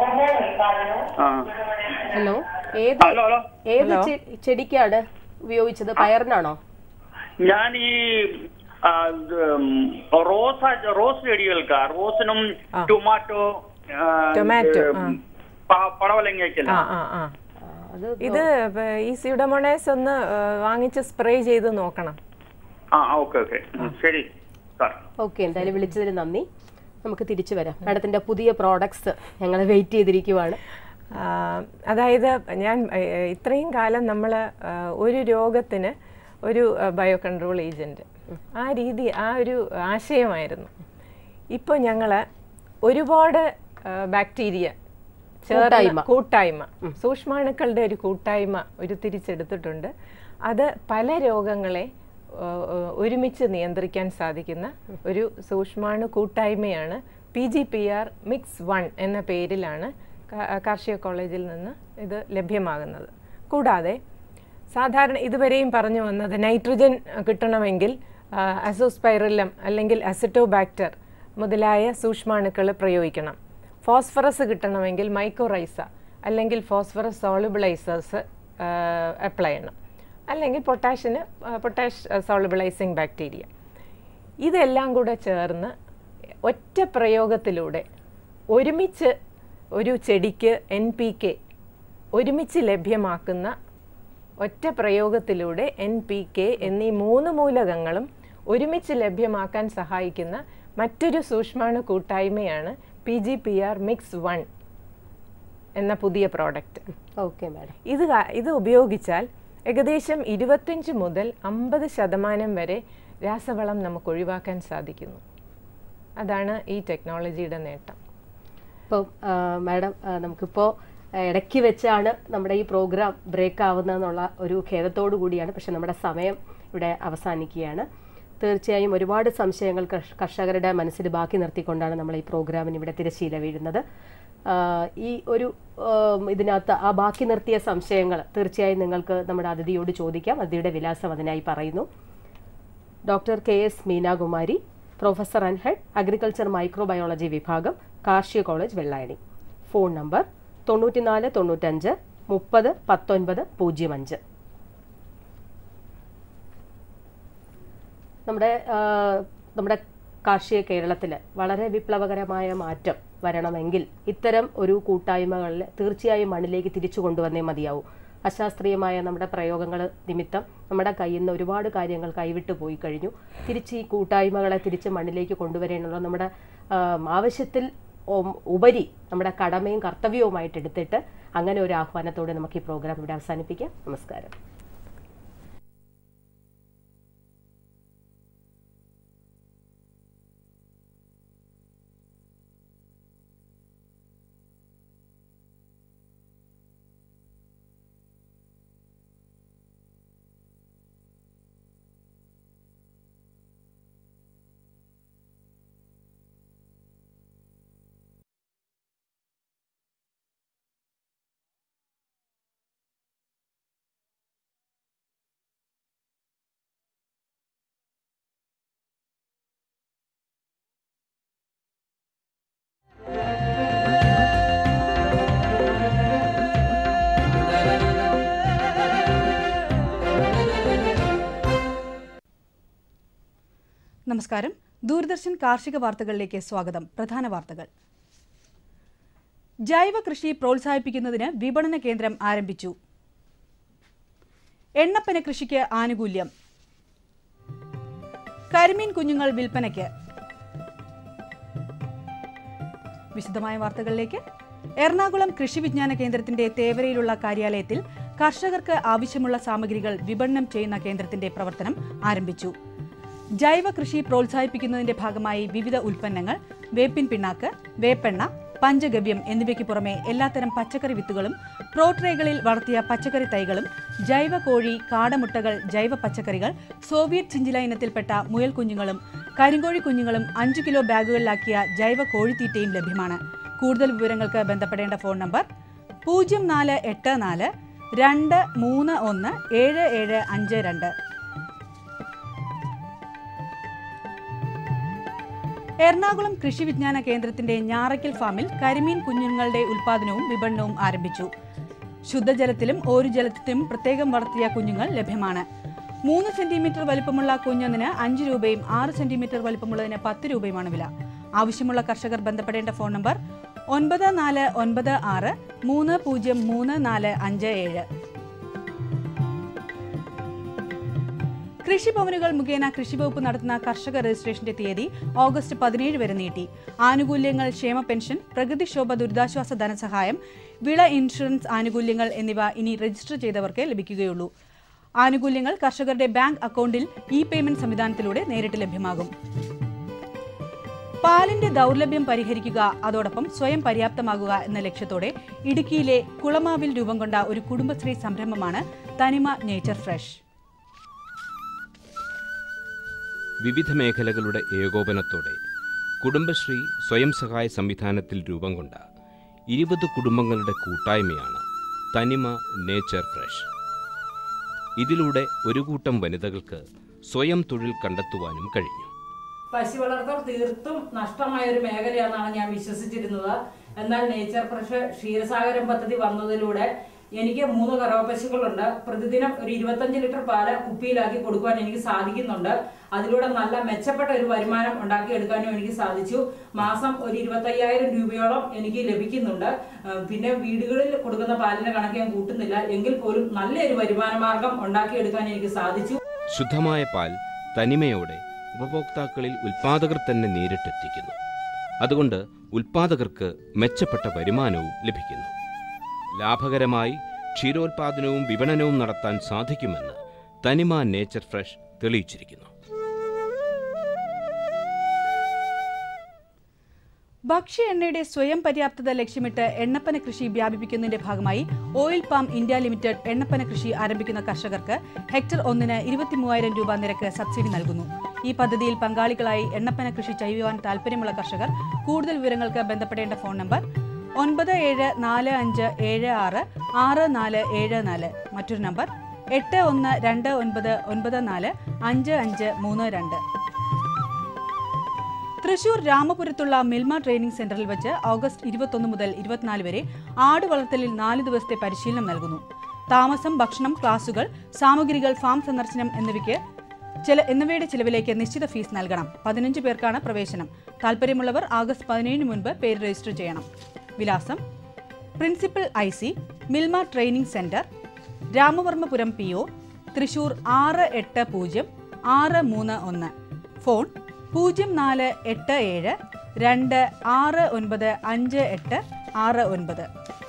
ആ ഹലോ ഏത് ഹലോ ഹലോ ഏത് ചെ- ചെടിക്കാണ് ഉപയോഗിച്ചത് പയറിനാണോ ഞാൻ ഈ ആ, ഇത്, ഉം, റോസ റോസ് ചെടികൾക്ക് റോസിനും ടൊമാറ്റോ ആ, ടൊമാറ്റോ, ഇത്, ആ. പ- പടവലങ്ങയ്ക്കല്ല ആ ആ ആ ആ, അത് ഇത് പ- ഈ സ്യൂഡോമോണേസ് ഒന്ന് ആ, വാങ്ങിച്ച് സ്പ്രേ ചെയ്ത് നോക്കണം ആ ഓക്കെ ഓക്കെ ശരി സാർ ഓക്കെ എന്തായാലും വിളിച്ചതിന് നന്ദി നമുക്ക് തിരിച്ചു വരാം മാഡത്തിന്റെ പുതിയ പ്രോഡക്ട്സ് ഞങ്ങൾ വെയിറ്റ് ചെയ്തിരിക്കുവാണ് ആ, അതായത് ഞാൻ ഏ, ഇത്രയും കാലം നമ്മൾ ഒരു രോഗത്തിന് ഒരു ബയോ കൺട്രോൾ ഏജൻറ്റ് ആ രീതി ആ ഒരു ആശയമായിരുന്നു ഇപ്പോൾ ഞങ്ങൾ ഒരുപാട് ബാക്ടീരിയ കൂട്ടായ്മ. കൂട്ടായ്മ സൂക്ഷ്മാണുക്കളുടെ ഒരു കൂട്ടായ്മ ഒരു തിരിച്ചെടുത്തിട്ടുണ്ട് അത് പല രോഗങ്ങളെ ആ, ആ, ഒരുമിച്ച് നിയന്ത്രിക്കാൻ സാധിക്കുന്ന ഒരു സൂക്ഷ്മാണു കൂട്ടായ്മയാണ് P G P R mix one എന്ന പേരിലാണ് കാ- കാർഷിക കോളേജിൽ നിന്ന് ഇത് ലഭ്യമാകുന്നത് കൂടാതെ സാധാരണ ഇതുവരെയും പറഞ്ഞു വന്നത് നൈട്രജൻ കിട്ടണമെങ്കിൽ അസോസ്പൈറലം അല്ലെങ്കിൽ അസിറ്റോബാക്ടർ മുതലായ സൂക്ഷ്മാണുക്കൾ പ്രയോഗിക്കണം ഫോസ്ഫറസ് കിട്ടണമെങ്കിൽ മൈക്കോറൈസ അല്ലെങ്കിൽ ഫോസ്ഫറസ് സോളിബിളൈസേഴ്സ് അപ്ലൈ ചെയ്യണം അല്ലെങ്കിൽ പൊട്ടാഷിന് പൊട്ടാഷ് സോളിബിളൈസിങ് ബാക്ടീരിയ ഇതെല്ലാം കൂടെ ചേർന്ന് ഒറ്റ പ്രയോഗത്തിലൂടെ ഒരുമിച്ച് ഒരു ചെടിക്ക് എൻ പി കെ ഒരുമിച്ച് ലഭ്യമാക്കുന്ന ഒറ്റ പ്രയോഗത്തിലൂടെ എൻ പി കെ എന്നീ മൂന്ന് മൂലകങ്ങളും ഒരുമിച്ച് ലഭ്യമാക്കാൻ സഹായിക്കുന്ന മറ്റൊരു സൂക്ഷ്മാണു കൂട്ടായ്മയാണ് P G P R mix one എന്ന പുതിയ പ്രോഡക്റ്റ് ഓക്കെ മാഡം ഇത് കാ- ഇത് ഉപയോഗിച്ചാൽ ഏകദേശം ഇരുപത്തഞ്ച് മുതൽ അമ്പത് ശതമാനം വരെ രാസവളം നമുക്ക് ഒഴിവാക്കാൻ സാധിക്കുന്നു അതാണ് ഈ ടെക്നോളജിയുടെ നേട്ടം ഇപ്പം ആ, മാഡം ആ, നമുക്കിപ്പോൾ ആ, ഇടയ്ക്ക് വെച്ചാണ് നമ്മുടെ ഈ പ്രോഗ്രാം ബ്രേക്ക് ആവുന്നതെന്നുള്ള ഒരു ഖേദത്തോടു കൂടിയാണ് പക്ഷെ നമ്മുടെ സമയം ഇവിടെ അവസാനിക്കുകയാണ് തീർച്ചയായും ഒരുപാട് സംശയങ്ങൾ കർഷ- കർഷകരുടെ മനസ്സിൽ ബാക്കി നിർത്തിക്കൊണ്ടാണ് നമ്മൾ ഈ പ്രോഗ്രാമിന് ഇവിടെ തിരശ്ശീല വീഴുന്നത് ആ, ഈ ഒരു ഉം, ഇതിനകത്ത് ആ ബാക്കി നിർത്തിയ സംശയങ്ങൾ തീർച്ചയായും നിങ്ങൾക്ക് നമ്മുടെ അതിഥിയോട് ചോദിക്കാം അതിഥിയുടെ വിലാസം അതിനായി പറയുന്നു doctor K S Meenakumari professor and head agriculture microbiology വിഭാഗം കാർഷിക കോളേജ് വെള്ളായണി ഫോൺ നമ്പർ തൊണ്ണൂറ്റിനാല് തൊണ്ണൂറ്റഞ്ച് മുപ്പത് പത്തൊൻപത് പൂജ്യം അഞ്ച് നമ്മുടെ ആ, നമ്മുടെ കാർഷിക കേരളത്തിൽ വളരെ വിപ്ലവകരമായ മാറ്റം വരണമെങ്കിൽ ഇത്തരം ഒരു കൂട്ടായ്മകളിൽ തീർച്ചയായും മണ്ണിലേക്ക് തിരിച്ചു കൊണ്ടുവന്നേ മതിയാവൂ അശാസ്ത്രീയമായ നമ്മുടെ പ്രയോഗങ്ങൾ നിമിത്തം നമ്മുടെ കയ്യിൽ നിന്ന് ഒരുപാട് കാര്യങ്ങൾ കൈവിട്ടു പോയി കഴിഞ്ഞു തിരിച്ച് ഈ കൂട്ടായ്മകളെ തിരിച്ച് മണ്ണിലേക്ക് കൊണ്ടുവരാനുള്ള നമ്മുടെ ആ, ആവശ്യത്തിൽ ഉം, ഉപരി നമ്മുടെ കടമയും കർത്തവ്യവുമായിട്ട് എടുത്തിട്ട് അങ്ങനെ ഒരു ആഹ്വാനത്തോടെ നമുക്ക് ഈ പ്രോഗ്രാം ഇവിടെ അവസാനിപ്പിക്കാം നമസ്കാരം നമസ്കാരം ദൂരദർശൻ കാർഷിക വാർത്തകളിലേക്ക് സ്വാഗതം പ്രധാന വാർത്തകൾ ജൈവ കൃഷി പ്രോത്സാഹിപ്പിക്കുന്നതിന് വിപണന കേന്ദ്രം ആരംഭിച്ചു എണ്ണപ്പന കൃഷിക്ക് ആനുകൂല്യം കരിമീൻ കുഞ്ഞുങ്ങൾ വിൽപ്പനയ്ക്ക് വിശദമായ വാർത്തകളിലേക്ക് എറണാകുളം കൃഷി വിജ്ഞാന കേന്ദ്രത്തിന്റെ തേവരയിലുള്ള കാര്യാലയത്തിൽ കർഷകർക്ക് ആവശ്യമുള്ള സാമഗ്രികൾ വിപണനം ചെയ്യുന്ന കേന്ദ്രത്തിന്റെ പ്രവർത്തനം ആരംഭിച്ചു ജൈവ കൃഷി പ്രോത്സാഹിപ്പിക്കുന്നതിന്റെ ഭാഗമായി വിവിധ ഉൽപ്പന്നങ്ങൾ വേപ്പിൻ പിണ്ണാക്ക് വേപ്പെണ്ണ പഞ്ചഗവ്യം എന്നിവയ്ക്ക് പുറമെ എല്ലാത്തരം പച്ചക്കറി വിത്തുകളും പ്രോട്രേകളിൽ വളർത്തിയ പച്ചക്കറി തൈകളും ജൈവ കോഴി കാടമുട്ടകൾ ജൈവ പച്ചക്കറികൾ സോവിയറ്റ് ചിഞ്ചില ഇനത്തിൽപ്പെട്ട മുയൽ കുഞ്ഞുങ്ങളും കരിങ്കോഴി കുഞ്ഞുങ്ങളും അഞ്ചു കിലോ ബാഗുകളിലാക്കിയ ജൈവ കോഴിത്തീറ്റയും ലഭ്യമാണ് കൂടുതൽ വിവരങ്ങൾക്ക് ബന്ധപ്പെടേണ്ട ഫോൺ നമ്പർ പൂജ്യം നാല് എട്ട് നാല് രണ്ട് മൂന്ന് ഒന്ന് ഏഴ് ഏഴ് അഞ്ച് രണ്ട് എറണാകുളം കൃഷി വിജ്ഞാന കേന്ദ്രത്തിന്റെ ഞാറയ്ക്കൽ ഫാമിൽ കരിമീൻ കുഞ്ഞുങ്ങളുടെ ഉൽപാദനവും വിപണനവും ആരംഭിച്ചു ശുദ്ധജലത്തിലും ഓരുജലത്തിലും പ്രത്യേകം വളർത്തിയ കുഞ്ഞുങ്ങൾ ലഭ്യമാണ് മൂന്ന് സെന്റിമീറ്റർ വലിപ്പമുള്ള കുഞ്ഞൊന്നിന് അഞ്ച് രൂപയും ആറ് സെന്റിമീറ്റർ വലിപ്പമുള്ളതിന് പത്ത് രൂപയുമാണ് വില ആവശ്യമുള്ള കർഷകർ ബന്ധപ്പെടേണ്ട ഫോൺ നമ്പർ ഒൻപത് നാല് ഒൻപത് ആറ് മൂന്ന് പൂജ്യം മൂന്ന് നാല് അഞ്ച് ഏഴ് കൃഷിഭവനുകൾ മുഖേന കൃഷിവകുപ്പ് നടത്തുന്ന കർഷക രജിസ്ട്രേഷന്റെ തീയതി ഓഗസ്റ്റ് പതിനേഴ് വരെ നീട്ടി ആനുകൂല്യങ്ങൾ ക്ഷേമ പെൻഷൻ പ്രകൃതിക്ഷോഭ ദുരിതാശ്വാസ ധനസഹായം വിള ഇൻഷുറൻസ് ആനുകൂല്യങ്ങൾ എന്നിവ ഇനി രജിസ്റ്റർ ചെയ്തവർക്ക് ലഭിക്കുകയുള്ളൂ ആനുകൂല്യങ്ങൾ കർഷകരുടെ ബാങ്ക് അക്കൗണ്ടിൽ ഇ പേയ്മെന്റ് സംവിധാനത്തിലൂടെ നേരിട്ട് ലഭ്യമാകും പാലിന്റെ ദൗർലഭ്യം പരിഹരിക്കുക അതോടൊപ്പം സ്വയം പര്യാപ്തമാകുക എന്ന ലക്ഷ്യത്തോടെ ഇടുക്കിയിലെ കുളമാവിൽ രൂപം കൊണ്ട ഒരു കുടുംബശ്രീ സംരംഭമാണ് തനിമ നേച്ചർ ഫ്രഷ് വിവിധ മേഖലകളുടെ ഏകോപനത്തോടെ കുടുംബശ്രീ സ്വയം സഹായ സംവിധാനത്തിൽ രൂപം കൊണ്ട ഇരുപത് കുടുംബങ്ങളുടെ കൂട്ടായ്മയാണ് തനിമ നേച്ചർ ഫ്രഷ് ഇതിലൂടെ ഒരു കൂട്ടം വനിതകൾക്ക് സ്വയം തൊഴിൽ കണ്ടെത്തുവാനും കഴിഞ്ഞു പശു വളർത്തൽ തീർത്തും നഷ്ടമായ ഒരു മേഖലയാണെന്നാണ് ഞാൻ വിശ്വസിച്ചിരുന്നത് എന്നാൽ നേച്ചർ ഫ്രഷ് ക്ഷീരസാഗരം പദ്ധതി വന്നതിലൂടെ എനിക്ക് മൂന്ന് കറവ പശുക്കളുണ്ട് പ്രതിദിനം ഒരു ഇരുപത്തഞ്ച് ലിറ്റർ പാല് കുപ്പിയിലാക്കി കൊടുക്കുവാൻ എനിക്ക് സാധിക്കുന്നുണ്ട് അതിലൂടെ നല്ല മെച്ചപ്പെട്ട ഒരു വരുമാനം ഉണ്ടാക്കിയെടുക്കാനും എനിക്ക് സാധിച്ചു മാസം ഒരു ഇരുപത്തയ്യായിരം രൂപയോളം എനിക്ക് ലഭിക്കുന്നുണ്ട് ഏഹ് പിന്നെ വീടുകളിൽ കൊടുക്കുന്ന പാലിന്റെ കണക്ക് ഞാൻ കൂട്ടുന്നില്ല എങ്കിൽ പോലും നല്ലൊരു വരുമാന മാർഗം ഉണ്ടാക്കിയെടുക്കാൻ എനിക്ക് സാധിച്ചു ശുദ്ധമായ പാൽ തനിമയോടെ ഉപഭോക്താക്കളിൽ ഉൽപാദകർ തന്നെ നേരിട്ടെത്തിക്കുന്നു അതുകൊണ്ട് ഉൽപാദകർക്ക് മെച്ചപ്പെട്ട വരുമാനവും ലഭിക്കുന്നു ലാഭകരമായി ക്ഷീരോത്പാദനവും വിപണനവും നടത്താൻ സാധിക്കുമെന്ന് തനിമ നേച്ചർ ഫ്രഷ് തെളിയിച്ചിരിക്കുന്നു ഭക്ഷ്യ എണ്ണയുടെ സ്വയം പര്യാപ്തത ലക്ഷ്യമിട്ട് എണ്ണപ്പന കൃഷി വ്യാപിപ്പിക്കുന്നതിന്റെ ഭാഗമായി ഓയിൽ പാം ഇന്ത്യ ലിമിറ്റഡ് എണ്ണപ്പന കൃഷി ആരംഭിക്കുന്ന കർഷകർക്ക് ഹെക്ടർ ഒന്നിന് ഇരുപത്തിമൂവായിരം രൂപ നിരക്ക് സബ്സിഡി നൽകുന്നു ഈ പദ്ധതിയിൽ പങ്കാളികളായി എണ്ണപ്പന കൃഷി ചെയ്യുവാൻ താൽപ്പര്യമുള്ള കർഷകർ കൂടുതൽ വിവരങ്ങൾക്ക് ബന്ധപ്പെടേണ്ട ഫോൺ നമ്പർ ഒൻപത് ഏഴ് നാല് അഞ്ച് ഏഴ് ആറ് ആറ് നാല് ഏഴ് നാല് മറ്റൊരു നമ്പർ എട്ട് ഒന്ന് രണ്ട് ഒൻപത് ഒൻപത് നാല് അഞ്ച് അഞ്ച് മൂന്ന് രണ്ട് തൃശൂർ രാമപുരത്തുള്ള മിൽമ ട്രെയിനിംഗ് സെന്ററിൽ വെച്ച് ഓഗസ്റ്റ് ഇരുപത്തൊന്ന് മുതൽ ഇരുപത്തിനാല് വരെ ആട് വളർത്തലിൽ നാല് ദിവസത്തെ പരിശീലനം നൽകുന്നു താമസം ഭക്ഷണം ക്ലാസുകൾ സാമഗ്രികൾ ഫാം സന്ദർശനം എന്നിവയ്ക്ക് ചില എന്നിവയുടെ ചിലവിലേക്ക് നിശ്ചിത ഫീസ് നൽകണം പതിനഞ്ച് പേർക്കാണ് പ്രവേശനം താല്പര്യമുള്ളവർ ആഗസ്റ്റ് പതിനേഴിന് മുൻപ് പേര് രജിസ്റ്റർ ചെയ്യണം വിലാസം principal I C Milma training centre Ramavarmapuram P O Thrissur ആറ് എട്ട് പൂജ്യം ആറ് മൂന്ന് ഒന്ന് ഫോൺ പൂജ്യം നാല് എട്ട് ഏഴ് രണ്ട് ആറ് ഒൻപത് അഞ്ച് എട്ട് ആറ് ഒൻപത്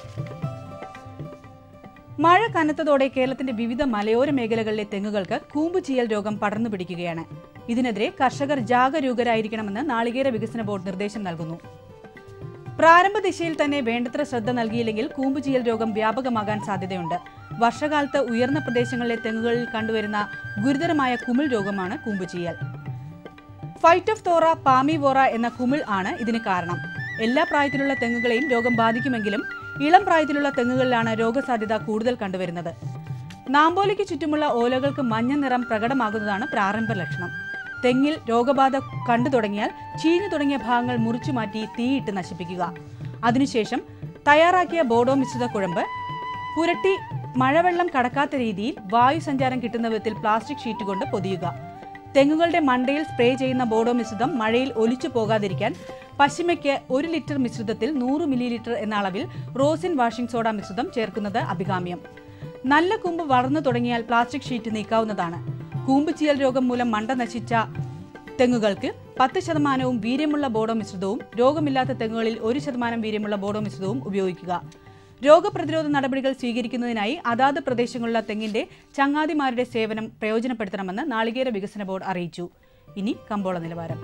മഴ കനത്തതോടെ കേരളത്തിന്റെ വിവിധ മലയോര മേഖലകളിലെ തെങ്ങുകൾക്ക് കൂമ്പുചീയൽ രോഗം പടർന്നു പിടിക്കുകയാണ് ഇതിനെതിരെ കർഷകർ ജാഗരൂകരായിരിക്കണമെന്ന് നാളികേര വികസന ബോർഡ് നിർദ്ദേശം നൽകുന്നു പ്രാരംഭ ദിശയിൽ തന്നെ വേണ്ടത്ര ശ്രദ്ധ നൽകിയില്ലെങ്കിൽ കൂമ്പുചീയൽ രോഗം വ്യാപകമാകാൻ സാധ്യതയുണ്ട് വർഷകാലത്ത് ഉയർന്ന പ്രദേശങ്ങളിലെ തെങ്ങുകളിൽ കണ്ടുവരുന്ന ഗുരുതരമായ കുമിൾ രോഗമാണ് കൂമ്പുചീയൽ ഫൈറ്റ് ഓഫ് തോറ പാമിവോറ എന്ന കുമിൾ ആണ് ഇതിന് കാരണം എല്ലാ പ്രായത്തിലുള്ള തെങ്ങുകളെയും രോഗം ബാധിക്കുമെങ്കിലും ഇളം പ്രായത്തിലുള്ള തെങ്ങുകളിലാണ് രോഗസാധ്യത കൂടുതൽ കണ്ടുവരുന്നത് നാമ്പോലിക്ക് ചുറ്റുമുള്ള ഓലകൾക്ക് മഞ്ഞ നിറം പ്രകടമാകുന്നതാണ് പ്രാരംഭ ലക്ഷണം തെങ്ങിൽ രോഗബാധ കണ്ടു തുടങ്ങിയാൽ ചീഞ്ഞു തുടങ്ങിയ ഭാഗങ്ങൾ മുറിച്ചു മാറ്റി തീയിട്ട് നശിപ്പിക്കുക അതിനുശേഷം തയ്യാറാക്കിയ ബോഡോ മിശ്രിത കുഴമ്പ് പുരട്ടി മഴവെള്ളം കടക്കാത്ത രീതിയിൽ വായു സഞ്ചാരം കിട്ടുന്ന വിധത്തിൽ പ്ലാസ്റ്റിക് ഷീറ്റ് കൊണ്ട് പൊതിയുക തെങ്ങുകളുടെ മണ്ടയിൽ സ്പ്രേ ചെയ്യുന്ന ബോഡോ മിശ്രിതം മഴയിൽ ഒലിച്ചു പോകാതിരിക്കാൻ പശിമയ്ക്ക് ഒരു ലിറ്റർ മിശ്രിതത്തിൽ നൂറ് മില്ലി ലിറ്റർ എന്ന അളവിൽ റോസിൻ വാഷിംഗ് സോഡ മിശ്രിതം ചേർക്കുന്നത് അഭികാമ്യം നല്ല കൂമ്പ് വളർന്നു തുടങ്ങിയാൽ പ്ലാസ്റ്റിക് ഷീറ്റ് നീക്കാവുന്നതാണ് കൂമ്പ് ചീയൽ രോഗം മൂലം മണ്ട നശിച്ച തെങ്ങുകൾക്ക് പത്ത് ശതമാനവും വീര്യമുള്ള ബോഡോ മിശ്രിതവും രോഗമില്ലാത്ത തെങ്ങുകളിൽ ഒരു ശതമാനം വീര്യമുള്ള ബോഡോ മിശ്രിതവും ഉപയോഗിക്കുക രോഗപ്രതിരോധ നടപടികൾ സ്വീകരിക്കുന്നതിനായി അതാത് പ്രദേശങ്ങളിലുള്ള തെങ്ങിന്റെ ചങ്ങാതിമാരുടെ സേവനം പ്രയോജനപ്പെടുത്തണമെന്ന് നാളികേര വികസന ബോർഡ് അറിയിച്ചു ഇനി കമ്പോള നിലവാരം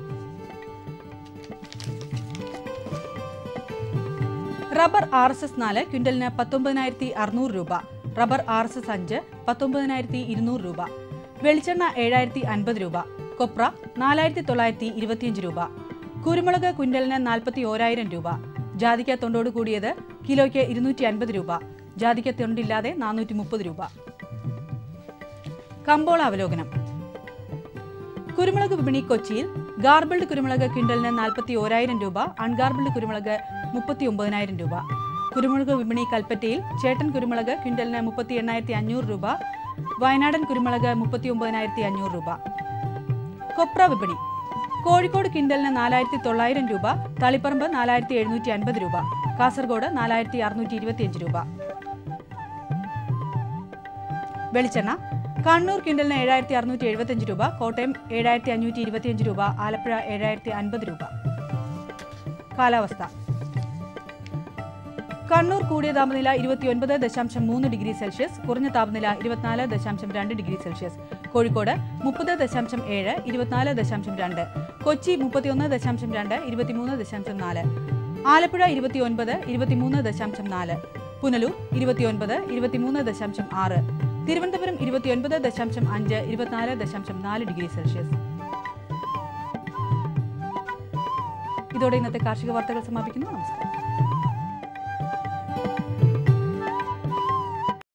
റബ്ബർ ആർ എസ് എസ് നാല് ക്വിന്റലിന് പത്തൊമ്പതിനായിരത്തി അറുന്നൂറ് രൂപ റബ്ബർ ആർ എസ് എസ് അഞ്ച് പത്തൊമ്പതിനായിരത്തി ഇരുന്നൂറ് രൂപ വെളിച്ചെണ്ണ ഏഴായിരത്തി അൻപത് രൂപ കൊപ്ര നാലായിരത്തി തൊള്ളായിരത്തി ഇരുപത്തിയഞ്ച് രൂപ കുരുമുളക് ക്വിന്റലിന് നാൽപ്പത്തി ഓരായിരം രൂപ ജാതിക്ക തൊണ്ടോട് കൂടിയത് കിലോയ്ക്ക് ഇരുന്നൂറ്റി അൻപത് രൂപ ജാതിക്ക തൊണ്ടില്ലാതെ നാനൂറ്റി മുപ്പത് രൂപ കമ്പോള അവലോകനം കുരുമുളക് വിപണി കൊച്ചിയിൽ ഗാർബിൾഡ് കുരുമുളക് ക്വിന്റലിന് നാൽപ്പത്തി ഓരായിരം രൂപ അൺഗാർബിൾഡ് കുരുമുളക് മുപ്പത്തി ഒമ്പതിനായിരം രൂപ കുരുമുളക് വിപണി കൽപ്പറ്റയിൽ ചേട്ടൻ കുരുമുളക് ക്വിന്റലിന് മുപ്പത്തി എണ്ണായിരത്തി അഞ്ഞൂറ് രൂപ വയനാടൻ കുരുമുളക് മുപ്പത്തി ഒമ്പതിനായിരത്തി അഞ്ഞൂറ് രൂപ കൊപ്ര വിപണി കോഴിക്കോട് കിൻഡലിന് നാലായിരത്തി തൊള്ളായിരം രൂപ തളിപ്പറമ്പ് നാലായിരത്തി എഴുന്നൂറ്റി അൻപത് രൂപ കാസർഗോഡ് നാലായിരത്തി അറുന്നൂറ്റി ഇരുപത്തിയഞ്ച് രൂപ വെളിച്ചെണ്ണ കണ്ണൂർ കിൻഡലിന് ഏഴായിരത്തി അറുന്നൂറ്റി എഴുപത്തിയഞ്ച് രൂപ കോട്ടയം ഏഴായിരത്തി അഞ്ഞൂറ്റി ഇരുപത്തിയഞ്ച് രൂപ ആലപ്പുഴ ഏഴായിരത്തി അൻപത് രൂപ കാലാവസ്ഥ കണ്ണൂർ കൂടിയ താപനില ഇരുപത്തിയൊൻപത് ദശാംശം മൂന്ന് ഡിഗ്രി സെൽഷ്യസ് കുറഞ്ഞ താപനില ഇരുപത്തിനാല് ദശാംശം രണ്ട് ഡിഗ്രി സെൽഷ്യസ് കോഴിക്കോട് മുപ്പത് ദശാംശം ഏഴ് ഇരുപത്തിനാല് ദശാംശം രണ്ട് കൊച്ചി മുപ്പത്തിയൊന്ന് ദശാംശം രണ്ട് ഇരുപത്തിമൂന്ന് ദശാംശം നാല് ആലപ്പുഴ ഇരുപത്തിയൊൻപത് ഇരുപത്തിമൂന്ന് ദശാംശം നാല് പുനലൂർ ഇരുപത്തിയൊൻപത് ഇരുപത്തിമൂന്ന് ദശാംശം ആറ് തിരുവനന്തപുരം ഇരുപത്തിയൊൻപത് ദശാംശം അഞ്ച് ഇരുപത്തിനാല് ദശാംശം നാല് ഡിഗ്രി സെൽഷ്യസ് ഇതോടെ ഇന്നത്തെ കാർഷിക വാർത്തകൾ സമാപിക്കുന്നു നമസ്കാരം